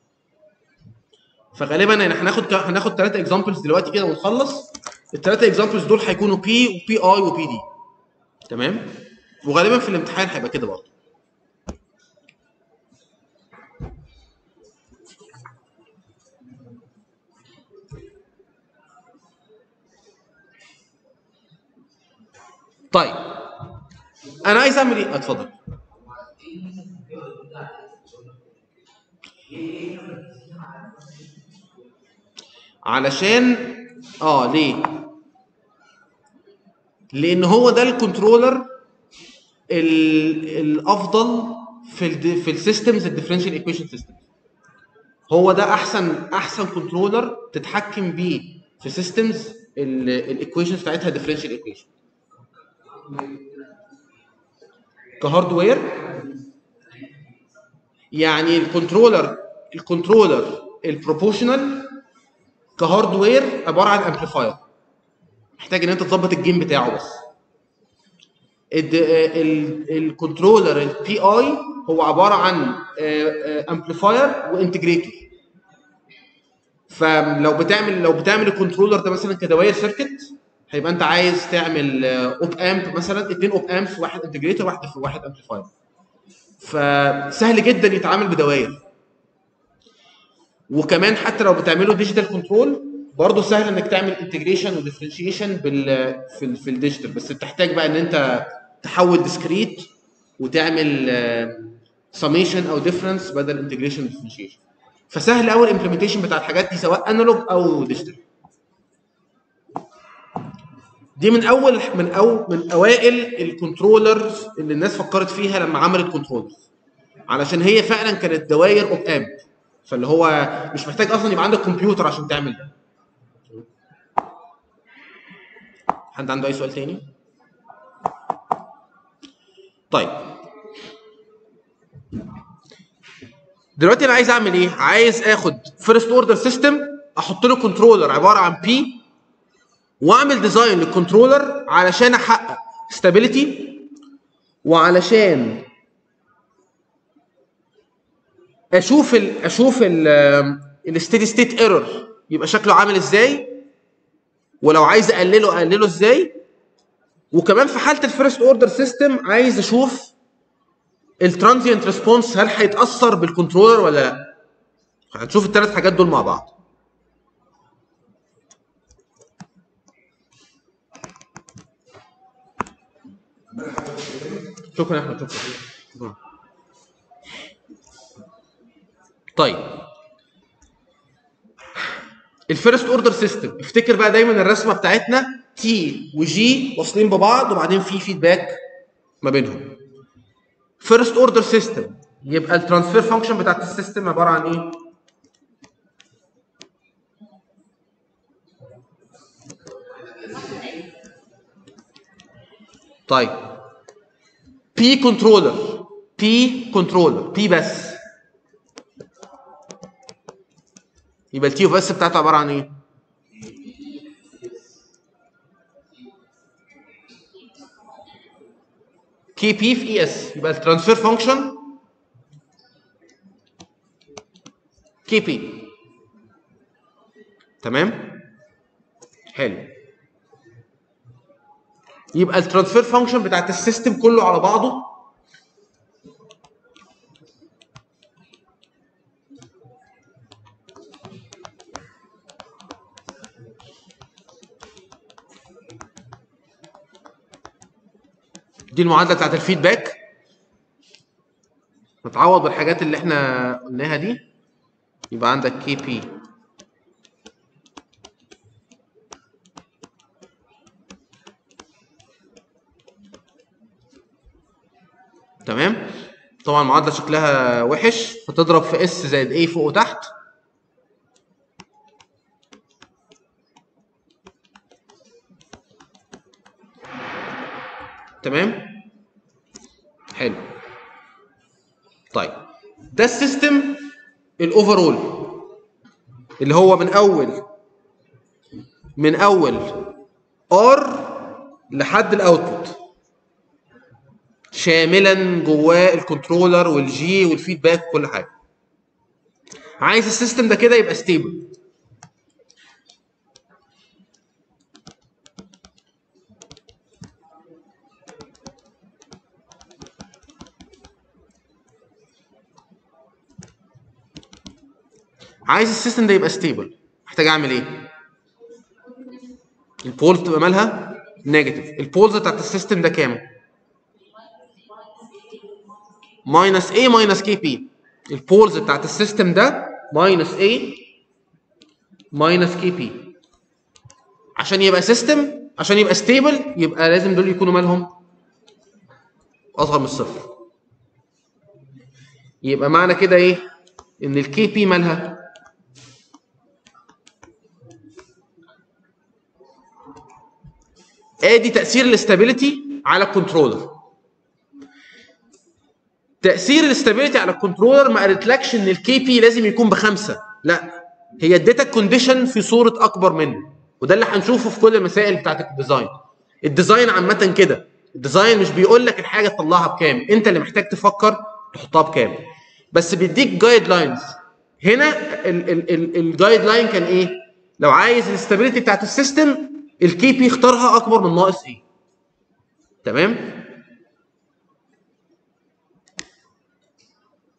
A: فغالبا يعني هناخد هناخد ثلاثه اكزامبلز دلوقتي كده ونخلص الثلاثه اكزامبلز دول هيكونوا بي وبي اي وبي دي تمام وغالبا في الامتحان هيبقى كده برضه طيب انا عايز اعمل ايه اتفضل علشان اه ليه لان هو ده الكنترولر الافضل في ال في السيستمز الديفرنشال ايكويشن سيستم هو ده احسن احسن كنترولر تتحكم بيه في سيستمز الايكويشنز بتاعتها ديفرنشال ايكويشن كهاردوير يعني الكنترولر الكنترولر البروبوشنال كهاردوير عباره عن امبليفاير محتاج ان انت تظبط الجيم بتاعه بس الكنترولر البي اي هو عباره عن امبليفاير وانتجريتور فلو بتعمل لو بتعمل الكنترولر ده مثلا كدوائر سيركت هيبقى انت عايز تعمل اوب امب مثلا اثنين اوب امبس واحد انتجريتور واحد في واحد امبليفاير فسهل جدا يتعامل بدوائر وكمان حتى لو بتعمله ديجيتال كنترول برضه سهل انك تعمل انتجريشن وديفرنشيشن بال في ال في الديجيتال بس بتحتاج بقى ان انت تحول ديسكريت وتعمل سميشن او ديفرنس بدل انتجريشن وديفرنشيشن فسهل قوي الامبلمنتيشن بتاع الحاجات دي سواء انالوج او ديجيتال دي من اول من أو من اوائل الكنترولرز اللي الناس فكرت فيها لما عملت كنترولرز علشان هي فعلا كانت دواير اوب امب فاللي هو مش محتاج اصلا يبقى عندك كمبيوتر عشان تعمل ده حد عنده اي سؤال تاني طيب دلوقتي انا عايز اعمل ايه عايز اخد فيرست اوردر سيستم احط له كنترولر عباره عن بي واعمل ديزاين للكنترولر علشان احقق ستابيليتي وعلشان اشوف ال اشوف الستيدي ستيت ايرور يبقى شكله عامل ازاي ولو عايز اقلله اقلله ازاي وكمان في حاله الفيرست اوردر سيستم عايز اشوف الترانزيانت ريسبونس هل هيتاثر بالكنترولر ولا لا هنشوف الثلاث حاجات دول مع بعض شكرا يا احمد شكرا طيب الفيرست اوردر سيستم افتكر بقى دايما الرسمه بتاعتنا تي وجي واصلين ببعض وبعدين في فيدباك ما بينهم فيرست اوردر سيستم يبقى الترانسفير فانكشن بتاعت السيستم عباره عن ايه طيب بي كنترولر بي كنترولر بي بس يبقى التي اوف اس بتاعته عباره عن ايه كي بي في اي اس يبقى الترانسفير فانكشن كي بي تمام حلو يبقى الترانسفير فانكشن بتاعت السيستم كله على بعضه دي المعادله بتاعت الفيدباك نتعوض بالحاجات اللي احنا قلناها دي يبقى عندك كي بي تمام طبعا المعادله شكلها وحش فتضرب في اس زائد ايه فوق وتحت تمام حلو طيب ده السيستم الاوفرول اللي هو من اول من اول ار لحد الاوتبوت شاملا جواه الكنترولر والجي والفيدباك وكل حاجه عايز السيستم ده كده يبقى ستيبل عايز السيستم ده يبقى ستيبل محتاج اعمل ايه البولز تبقى مالها نيجاتيف البولز بتاعت السيستم ده كام ماينس A ماينس كي بي البولز بتاعت السيستم ده ماينس A ماينس كي بي عشان يبقى سيستم عشان يبقى ستيبل يبقى لازم دول يكونوا مالهم اصغر من الصفر يبقى معنى كده ايه ان الكي بي مالها ادي تاثير الاستابيليتي على الكنترولر تاثير الاستابيليتي على الكنترولر ما قالتلكش ان الكي بي لازم يكون بخمسه لا هي اديتك كونديشن في صوره اكبر منه وده اللي هنشوفه في كل المسائل بتاعت الديزاين الديزاين عامه كده الديزاين مش بيقول لك الحاجه تطلعها بكام انت اللي محتاج تفكر تحطها بكام بس بيديك جايد لاينز هنا الجايد لاين كان ايه لو عايز الاستابيليتي بتاعت السيستم الكي بي اختارها اكبر من ناقص ايه تمام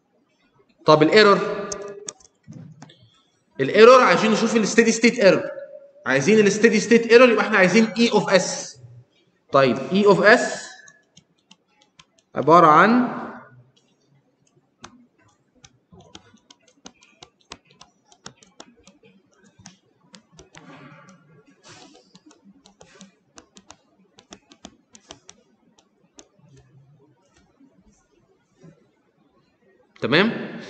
A: طب الايرور الايرور عايزين نشوف الستيدي ستيت ايرور عايزين الستيدي ستيت ايرور يبقى احنا عايزين اي اوف اس طيب اي اوف اس عباره عن تمام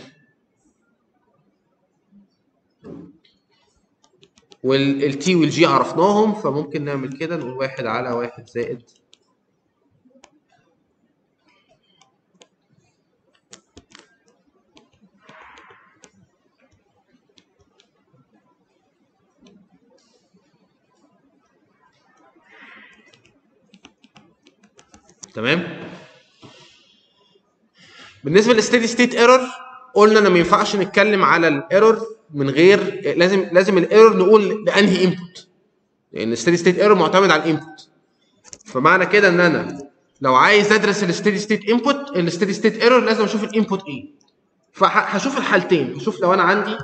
A: والتي والجي عرفناهم فممكن نعمل كده نقول واحد على واحد زائد تمام بالنسبه للستيدي ستيت ايرور قلنا ان ما ينفعش نتكلم على الايرور من غير لازم لازم الايرور نقول لانهي انبوت لان الستيدي ستيت ايرور معتمد على الانبوت فمعنى كده ان انا لو عايز ادرس الستيدي ستيت انبوت الستيدي ستيت ايرور لازم اشوف الانبوت ايه فهشوف الحالتين هشوف لو انا عندي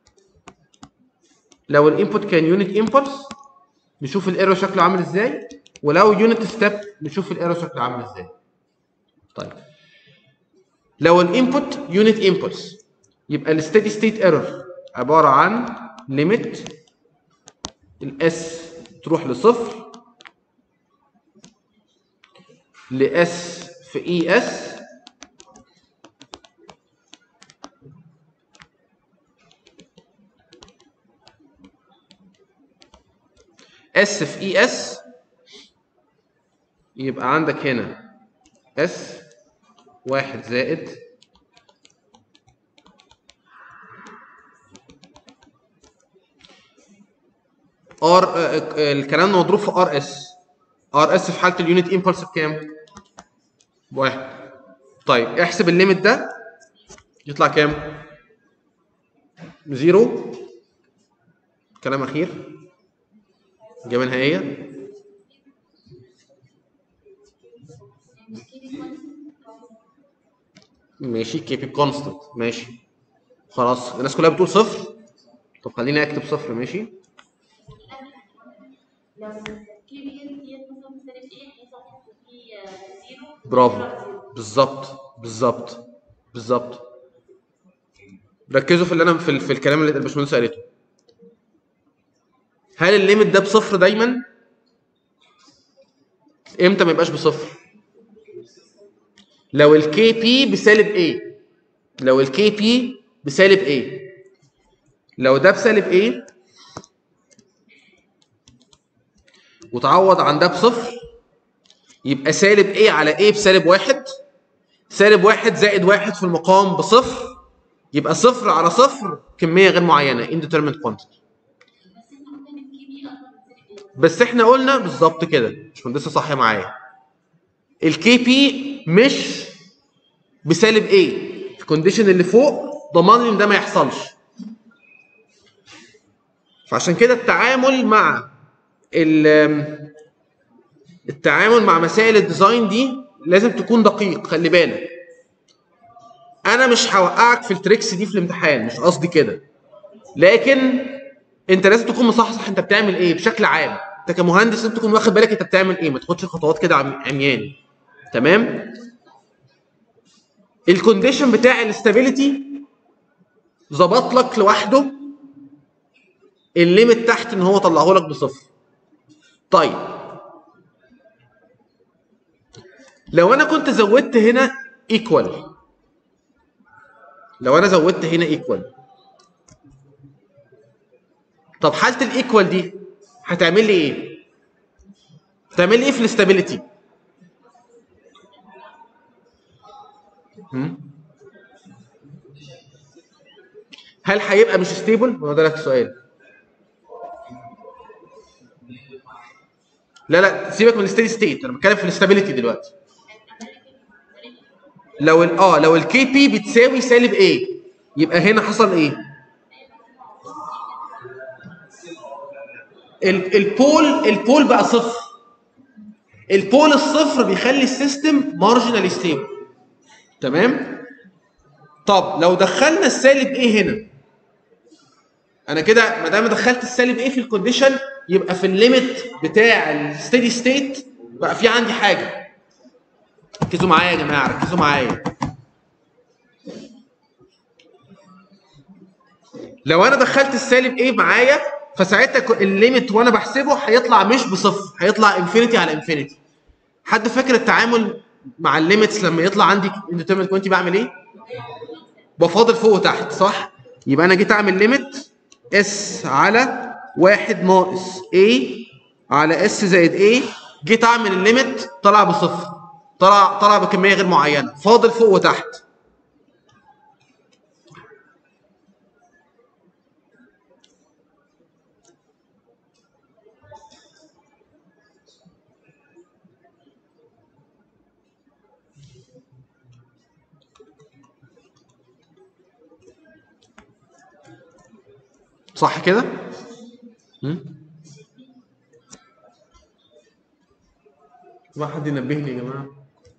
A: لو الانبوت كان يونت امبولس نشوف الايرور شكله عامل ازاي ولو يونت ستيب نشوف الايرور شكله عامل ازاي طيب لو الانبوت يونت امبولس يبقى الستيدي ستيت ايرور عباره عن ليميت الاس تروح لصفر لاس في اي اس اس في اي اس يبقى عندك هنا اس واحد زائد ار الكلام ده مضروب في ار اس ار اس في حاله اليونت امبلس بكام؟ بواحد طيب احسب الليميت ده يطلع كام؟ زيرو كلام اخير اجابه نهائيه ماشي كي بي كونستنت ماشي خلاص الناس كلها بتقول صفر طب خليني اكتب صفر ماشي
B: لو كي بي ان ديت مثلا سالب ايه هيطلع في زيرو
A: برافو بالظبط بالظبط بالظبط ركزوا في اللي انا في, ال- في الكلام اللي الباشمهندس قالته هل الليميت ده بصفر دايما امتى ما يبقاش بصفر لو الكي بي بسالب ايه لو الكي بي بسالب ايه لو ده بسالب ايه وتعوض عن ده بصفر يبقى سالب ايه على ايه بسالب واحد سالب واحد زائد واحد في المقام بصفر يبقى صفر على صفر كمية غير معينة indeterminate quantity
B: بس احنا قلنا ان الكي بي اكبر من سالب ايه
A: بس احنا قلنا بالظبط كده مش مهندسة صح معايا الكي بي مش بسالب ايه الكونديشن اللي فوق ضمان لي ان ده ما يحصلش فعشان كده التعامل مع ال- التعامل مع مسائل الديزاين دي لازم تكون دقيق خلي بالك انا مش هوقعك في التريكس دي في الامتحان مش قصدي كده لكن انت لازم تكون مصحصح انت بتعمل ايه بشكل عام انت كمهندس لازم تكون واخد بالك انت بتعمل ايه ما تاخدش خطوات كده عم- عمياني تمام الكونديشن بتاع الاستابيليتي ظبط لك لوحده الليمت تحت ان هو طلعه لك بصفر طيب لو انا كنت زودت هنا ايكوال لو انا زودت هنا ايكوال طب حاله الايكوال دي هتعمل لي ايه هتعمل لي ايه في الاستابيليتي هم؟ هل هيبقى مش ستيبل هو ده لك السؤال لا لا سيبك من الستيدي ستيت انا بتكلم في الاستابيليتي دلوقتي لو ال اه لو الكي بي بتساوي سالب ايه يبقى هنا حصل ايه ال- البول البول بقى صفر البول الصفر بيخلي السيستم مارجنالي ستيبل تمام طب لو دخلنا السالب ايه هنا انا كده ما دام دخلت السالب ايه في الكونديشن يبقى في الليميت بتاع الستيدي ستيت بقى في عندي حاجه ركزوا معايا يا جماعه ركزوا معايا لو انا دخلت السالب ايه معايا فساعتها ك- الليميت وانا بحسبه هيطلع مش بصفر هيطلع انفينيتي على انفينيتي حد فاكر التعامل مع الليميتس لما يطلع عندي انديترمنت كوانتي بعمل ايه بفاضل فوق وتحت صح يبقى انا جيت اعمل ليميت اس على واحد ناقص a على اس زائد a جيت اعمل الليميت طلع بصفر طلع طلع بكميه غير معينه فاضل فوق وتحت صح كده؟ هم؟ ما حد ينبهني يا جماعه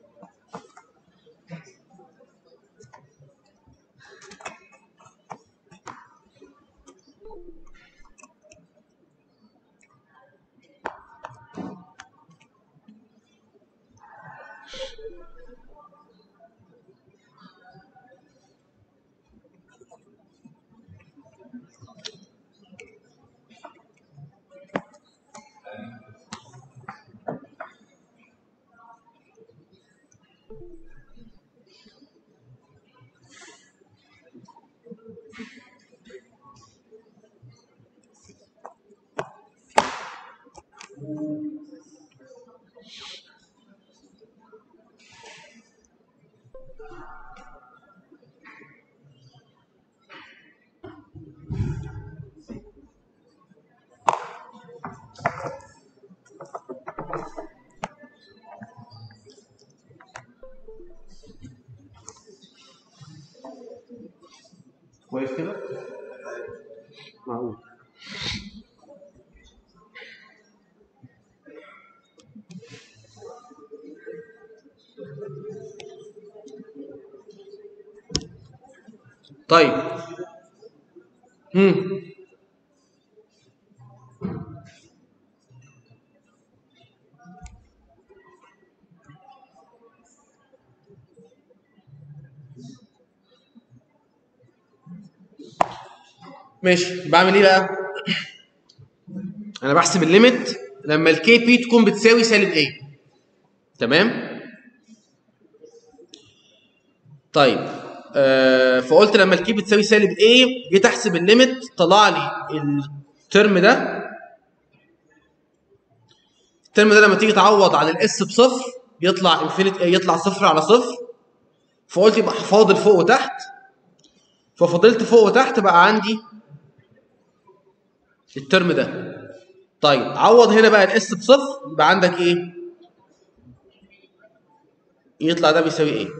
A: كويس كده؟ معقول طيب امم ماشي بعمل ايه بقى؟ انا بحسب الليميت لما الكي بي تكون بتساوي سالب ايه تمام؟ طيب آه فقلت لما الكي بتساوي سالب ايه جيت احسب الليميت طلع لي الترم ده الترم ده لما تيجي تعوض عن الاس بصفر يطلع انفينيت يطلع صفر على صفر فقلت يبقى فاضل فوق وتحت ففضلت فوق وتحت بقى عندي الترم ده طيب عوض هنا بقى الاس بصفر يبقى عندك ايه يطلع ده بيساوي ايه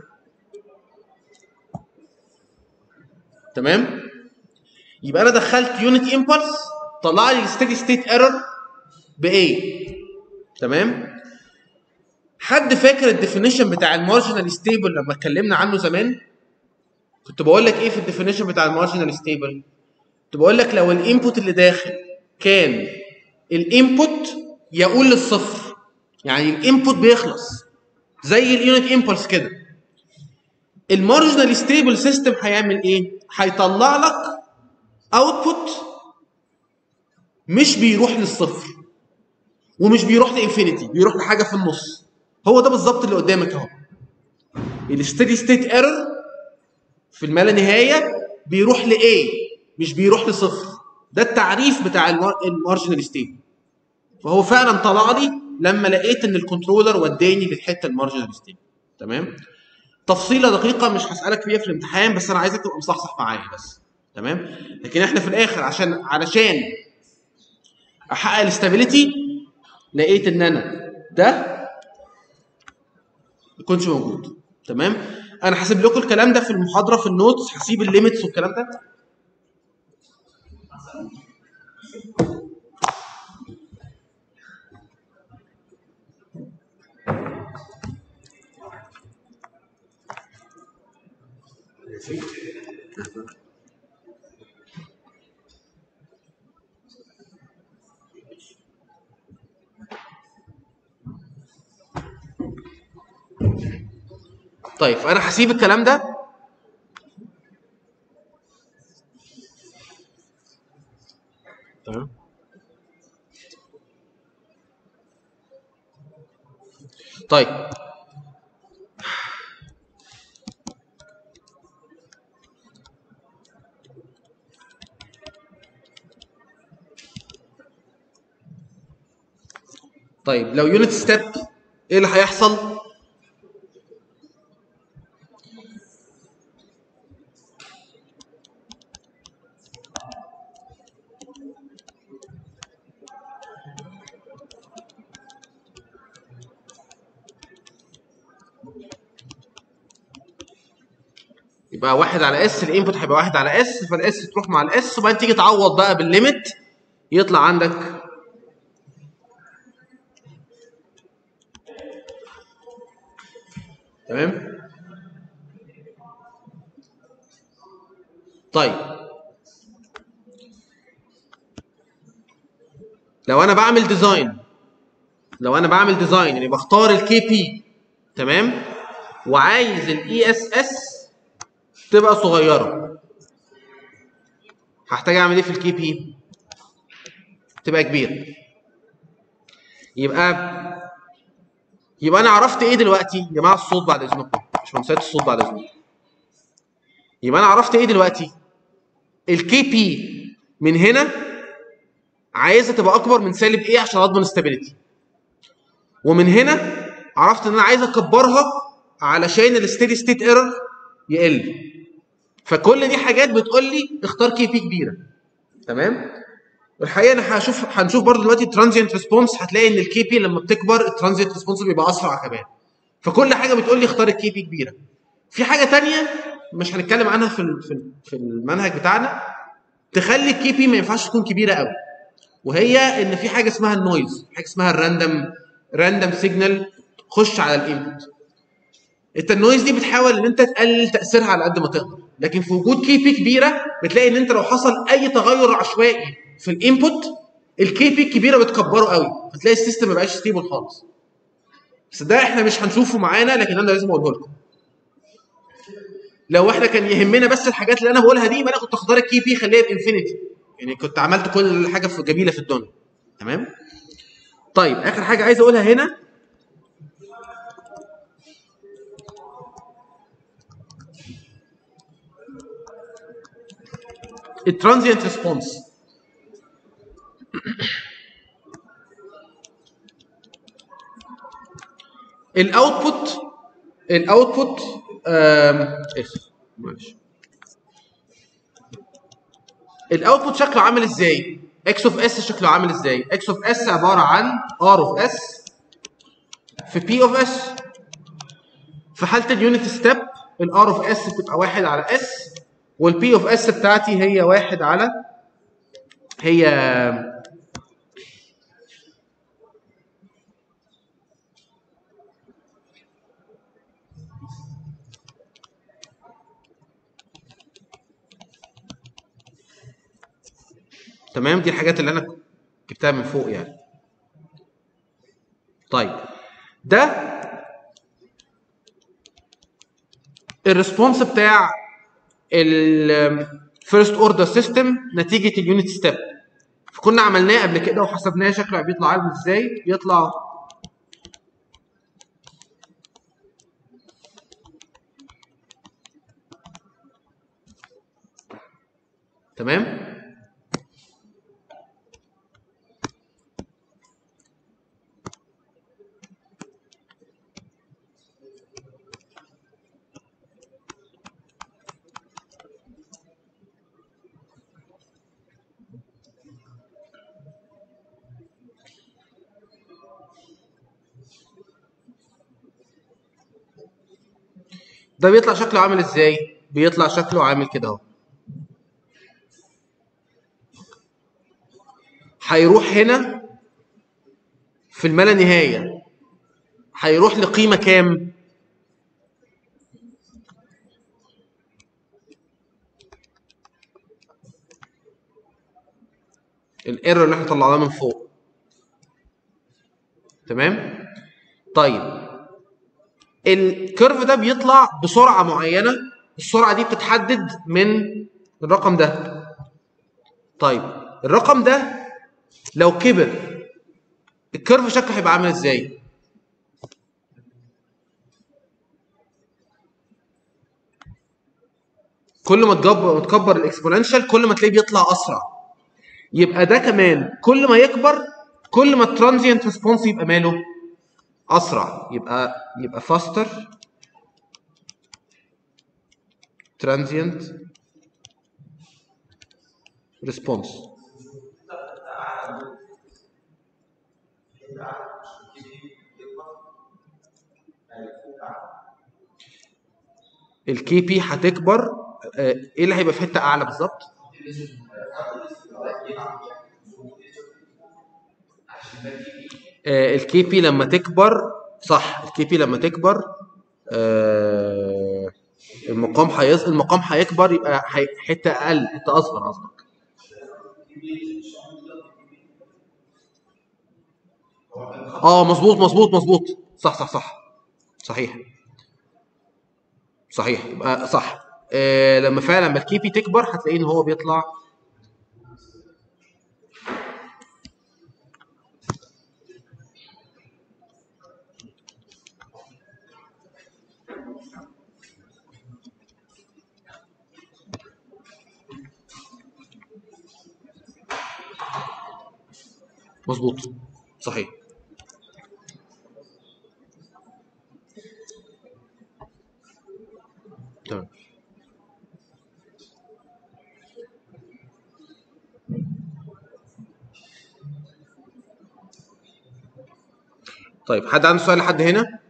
A: تمام يبقى انا دخلت يونت امبلس طلع لي ستيدي ستيت ايرور ب A تمام حد فاكر الديفينيشن بتاع المارجنال ستيبل لما اتكلمنا عنه زمان كنت بقول لك ايه في الديفينيشن بتاع المارجنال ستيبل كنت بقول لك لو الانبوت اللي داخل كان الانبوت يقول للصفر يعني الانبوت بيخلص زي اليونت امبلس كده المارجنال ستيبل سيستم هيعمل ايه هيطلع لك اوتبوت مش بيروح للصفر ومش بيروح لانفينيتي بيروح لحاجه في النص هو ده بالظبط اللي قدامك اهو الستيدي ستيت ايرور في الما لا نهايه بيروح ل A مش بيروح لصفر ده التعريف بتاع المارجنال ستيت فهو فعلا طلع لي لما لقيت ان الكنترولر وداني للحته المارجنال ستيت تمام تفصيله دقيقه مش هسالك فيها في الامتحان بس انا عايزك تبقى مصحصح معايا بس تمام لكن احنا في الاخر عشان علشان احقق الاستابيليتي لقيت ان انا ده ما يكونش موجود تمام انا هسيب لكم الكلام ده في المحاضره في النوتس هسيب الليميتس والكلام ده طيب فانا هسيب الكلام ده تمام طيب طيب لو يونت ستيب ايه اللي هيحصل؟ يبقى واحد على اس الانبوت هيبقى واحد على اس فالاس تروح مع الاس وبعدين تيجي تعوض بقى بالليميت يطلع عندك تمام طيب لو انا بعمل ديزاين لو انا بعمل ديزاين يعني بختار الكي بي تمام وعايز الاي اس اس تبقى صغيره هحتاج اعمل ايه في الكي بي تبقى كبير يبقى يبقى انا عرفت ايه دلوقتي يا جماعه الصوت بعد اذنكم مش هنسيت الصوت بعد اذنكم يبقى انا عرفت ايه دلوقتي الكي بي من هنا عايزها تبقى اكبر من سالب ايه عشان اضمن استابيليتي ومن هنا عرفت ان انا عايز اكبرها علشان الستيدي ستيت ايرور يقل فكل دي حاجات بتقول لي اختار كي بي كبيره تمام والحقيقه انا هشوف هنشوف برضه دلوقتي الترانزيانت ريسبونس هتلاقي ان الكي بي لما بتكبر الترانزيانت ريسبونس بيبقى اسرع كمان فكل حاجه بتقول لي اختار الكي بي كبيره في حاجه تانية مش هنتكلم عنها في ال- في ال- في المنهج بتاعنا تخلي الكي بي ما ينفعش تكون كبيره قوي وهي ان في حاجه اسمها النويز حاجه اسمها الراندم راندم سيجنال خش على الانبوت انت النويز دي بتحاول ان انت تقلل تاثيرها على قد ما تقدر لكن في وجود كي بي كبيره بتلاقي ان انت لو حصل اي تغير عشوائي في الانبوت الكي بي الكبيره بتكبره قوي فتلاقي السيستم ما بقاش ستيبل خالص بس ده احنا مش هنشوفه معانا لكن انا لازم اقوله لكم لو احنا كان يهمنا بس الحاجات اللي انا بقولها دي يبقى انا كنت اختار الكي بي خليها بانفينيتي يعني كنت عملت كل حاجه في جميله في الدنيا تمام طيب اخر حاجه عايز اقولها هنا الترانزيانت ريسبونس الاوتبوت الاوتبوت آم، اسف معلش الاوتبوت شكله عامل ازاي اكس اوف اس شكله عامل ازاي اكس اوف اس عباره عن ار اوف اس في بي اوف اس في حاله اليونت ستيب الار اوف اس بتبقى واحد على اس والبي اوف اس بتاعتي هي واحد على هي تمام دي الحاجات اللي انا جبتها من فوق يعني طيب ده الريسبونس بتاع الفيرست اوردر سيستم نتيجه اليونت ستيب فكنا عملناه قبل كده وحسبناه شكله بيطلع عامل ازاي بيطلع تمام ده بيطلع شكله عامل ازاي بيطلع شكله عامل كده اهو هيروح هنا في الملا نهايه هيروح لقيمه كام الايرور اللي احنا طلعناه من فوق تمام طيب الكيرف ده بيطلع بسرعه معينه السرعه دي بتتحدد من الرقم ده طيب الرقم ده لو كبر الكيرف شكله هيبقى عامل ازاي كل ما تكبر تكبر الاكسبوننشال كل ما تلاقيه بيطلع اسرع يبقى ده كمان كل ما يكبر كل ما الترانزيانت ريسبونس يبقى ماله اسرع يبقى يبقى faster transient response الكي بي هتكبر آه، ايه اللي هيبقى في حته اعلى بالظبط الكي بي لما تكبر صح الكي بي لما تكبر آه، المقام هيص المقام هيكبر يبقى هي- حته اقل حته اصغر قصدك اه مظبوط مظبوط مظبوط صح صح صح صحيح صحيح يبقى صح آه لما فعلا لما الكي بي تكبر هتلاقيه ان هو بيطلع مظبوط صحيح تمام طيب حد عنده سؤال لحد هنا؟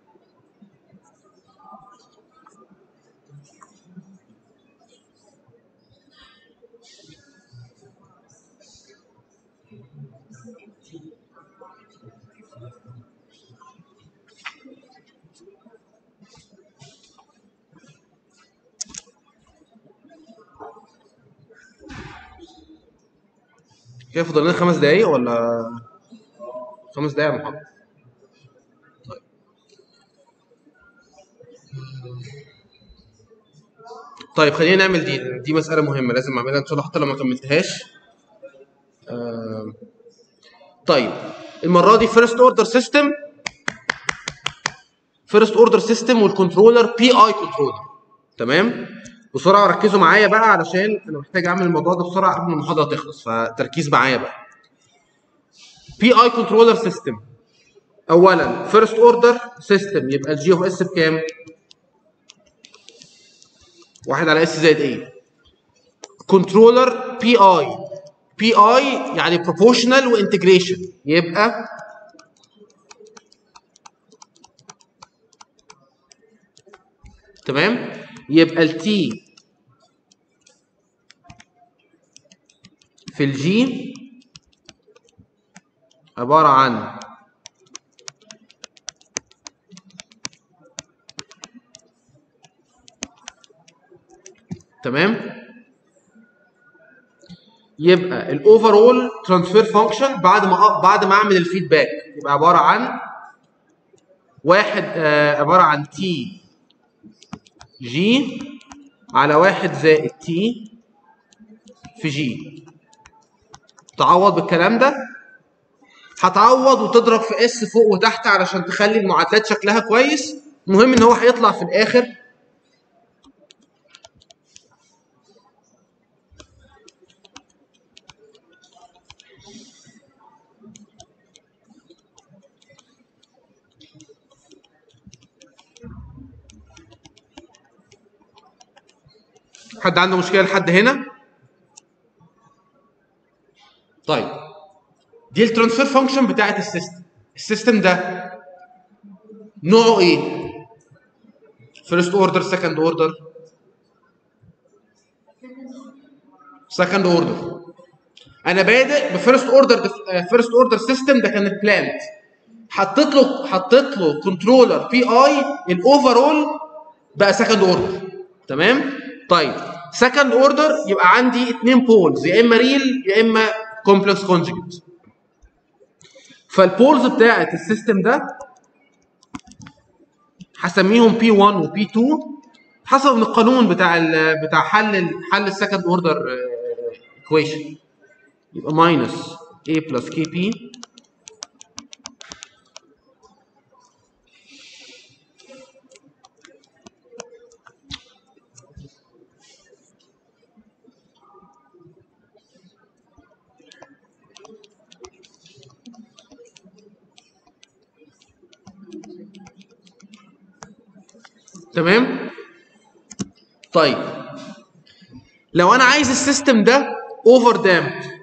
A: كده فاضل لنا خمس دقايق ولا خمس دقايق يا محمد طيب طيب خلينا نعمل دي دي مسألة مهمة لازم اعملها ان شاء الله حتى لو ما كملتهاش آم، طيب المرة دي فيرست اوردر سيستم فيرست اوردر سيستم والكنترولر بي اي كنترولر تمام بسرعه ركزوا معايا بقى علشان انا محتاج اعمل الموضوع ده بسرعه قبل ما المحاضره تخلص فتركيز معايا بقى بي اي كنترولر سيستم اولا فيرست اوردر سيستم يبقى الجي اوف اس بكام؟ واحد على اس زائد ايه؟ كنترولر بي اي بي اي يعني بروبوشنال وانتجريشن يبقى تمام يبقى التي في الجي عبارة عن تمام يبقى الاوفرول ترانسفير فانكشن بعد ما بعد ما اعمل الفيدباك يبقى عباره عن واحد آه عباره عن تي جي على واحد زائد تي في جي تعوض بالكلام ده هتعوض وتضرب في اس فوق وتحت علشان تخلي المعادلات شكلها كويس المهم ان هو هيطلع في الاخر حد عنده مشكله لحد هنا طيب دي الترانسفير فانكشن بتاعت السيستم السيستم ده نوعه ايه فيرست اوردر سكند اوردر سكند اوردر انا بادئ بفيرست اوردر فيرست اوردر سيستم ده كان البلانت حطيت له حطيت له كنترولر بي اي الاوفرول بقى سكند اوردر تمام طيب سكند اوردر يبقى عندي اثنين بولز يا اما ريل يا اما كومبلكس كونجكت فالبولز بتاعت السيستم ده هسميهم بي 1 وبي 2 حسب القانون بتاع ال بتاع حل ال حل السكند اوردر ايكويشن يبقى ماينس a بلس كي بي تمام طيب لو انا عايز السيستم ده اوفر دامد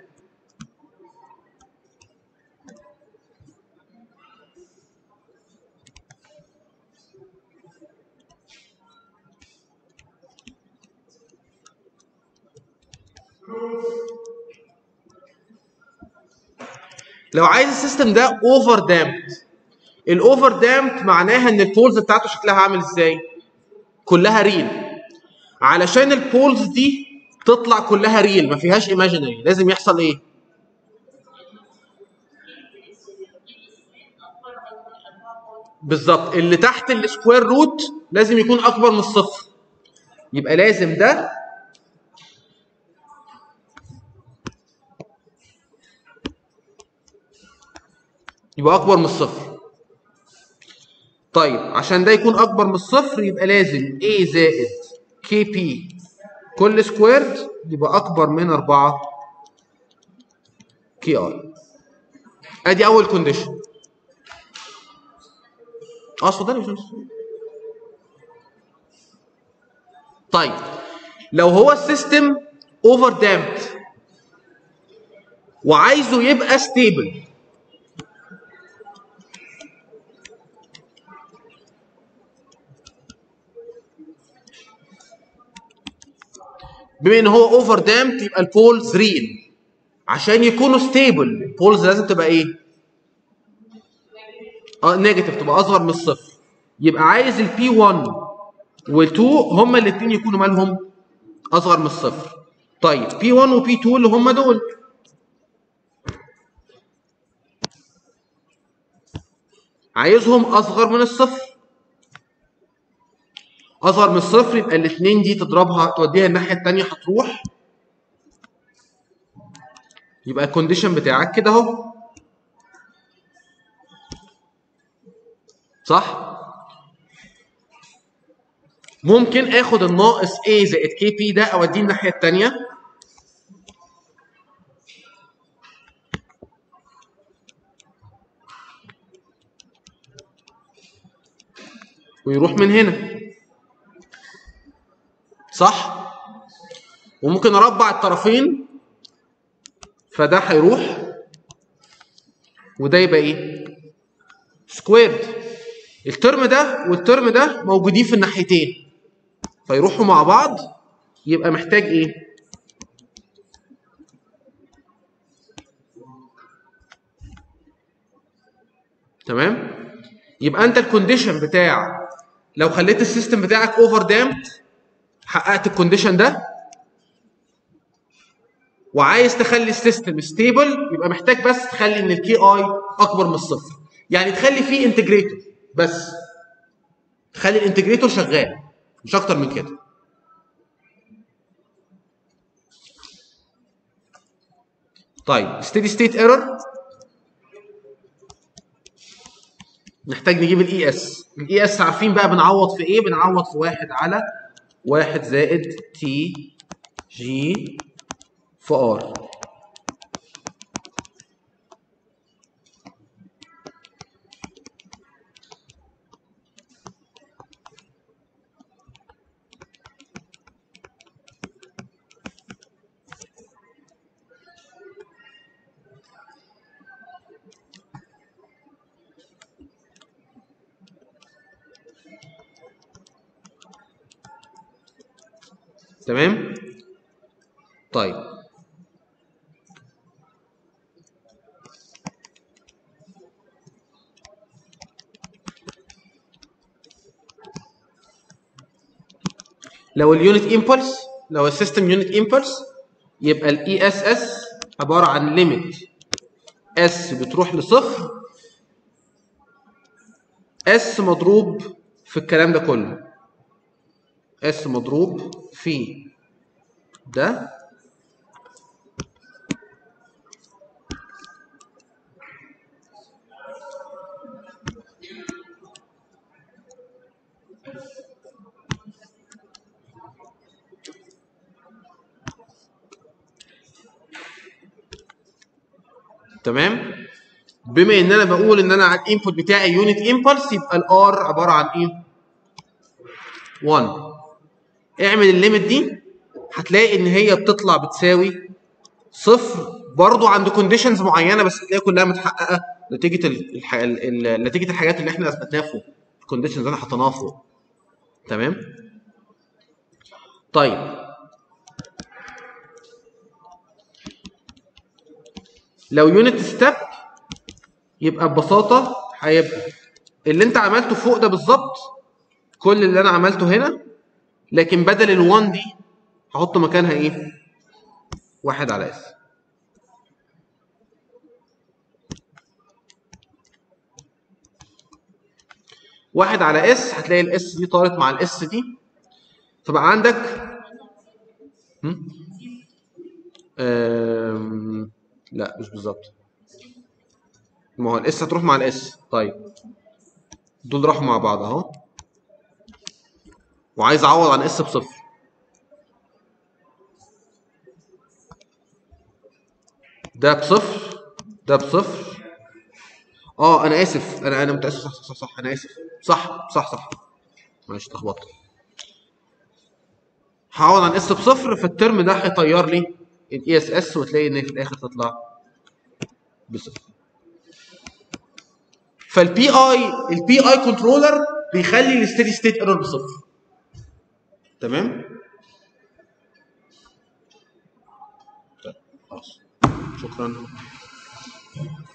A: لو عايز السيستم ده اوفر دامد الاوفر دامد معناها ان البولز بتاعته شكلها عامل ازاي كلها ريل علشان البولز دي تطلع كلها ريل ما فيهاش ايماجينري لازم يحصل ايه بالظبط اللي تحت السكوير روت لازم يكون اكبر من الصفر يبقى لازم ده يبقى اكبر من الصفر طيب عشان ده يكون اكبر من الصفر يبقى لازم a زائد كي بي كل سكويرد يبقى اكبر من 4 كي ار ادي اول كونديشن اه اتفضلي يا باشمهندس. طيب لو هو السيستم اوفر دامد وعايزه يبقى ستيبل بما ان هو اوفر دامد يبقى البولز ريل عشان يكونوا ستيبل البولز لازم تبقى ايه؟ اه نيجاتيف تبقى اصغر من الصفر يبقى عايز البي 1 و2 هما الاثنين يكونوا مالهم اصغر من الصفر طيب بي 1 وبي 2 اللي هما دول عايزهم اصغر من الصفر اصغر من الصفر يبقى الاثنين دي تضربها توديها الناحيه الثانيه هتروح يبقى الكونديشن بتاعك كده اهو صح ممكن اخد الناقص A زائد كي بي ده اوديه الناحيه الثانيه ويروح من هنا صح وممكن اربع الطرفين فده هيروح وده يبقى ايه سكويرد الترم ده والترم ده موجودين في الناحيتين فيروحوا مع بعض يبقى محتاج ايه تمام يبقى انت الكونديشن بتاع لو خليت السيستم بتاعك اوفر دامد حققت الكونديشن ده وعايز تخلي السيستم ستيبل يبقى محتاج بس تخلي ان الكي اي اكبر من الصفر يعني تخلي فيه انتجريتور بس تخلي الانتجريتور شغال مش اكتر من كده طيب ستيدي ستيت ايرور نحتاج نجيب الاي اس الاي اس عارفين بقى بنعوض في ايه بنعوض في واحد على واحد زائد تي جي في ار تمام طيب لو اليونت امبلس لو السيستم يونت امبلس يبقى الاي اس اس عباره عن ليميت اس بتروح لصفر اس مضروب في الكلام ده كله اس مضروب في ده تمام بما ان انا بقول ان انا على الانبوت بتاعي يونت امبلس يبقى الار عباره عن ايه 1 اعمل الليميت دي هتلاقي ان هي بتطلع بتساوي صفر برضو عند كونديشنز معينه بس هتلاقيها كلها متحققه نتيجه ال... الح... ال... ال... نتيجه الحاجات اللي احنا اثبتناها فوق الكونديشنز اللي انا حطيناها فوق تمام طيب لو يونت ستيب يبقى ببساطه هيبقى اللي انت عملته فوق ده بالظبط كل اللي انا عملته هنا لكن بدل ال1 دي هحط مكانها ايه؟ واحد على اس واحد على اس هتلاقي الاس دي طارت مع الاس دي فبقى عندك هم؟ أم... لا مش بالظبط ما هو الاس هتروح مع الاس طيب دول راحوا مع بعض اهو وعايز اعوض عن اس بصفر ده بصفر ده بصفر اه انا اسف انا انا متاسف صح صح صح انا اسف صح صح صح معلش اتلخبطت هعوض عن اس بصفر فالترم ده هيطير لي الاي اس اس وتلاقي ان في الاخر تطلع بصفر فالبي اي البي اي كنترولر بيخلي الستيدي ستيت ايرور بصفر تمام طيب خلاص شكرا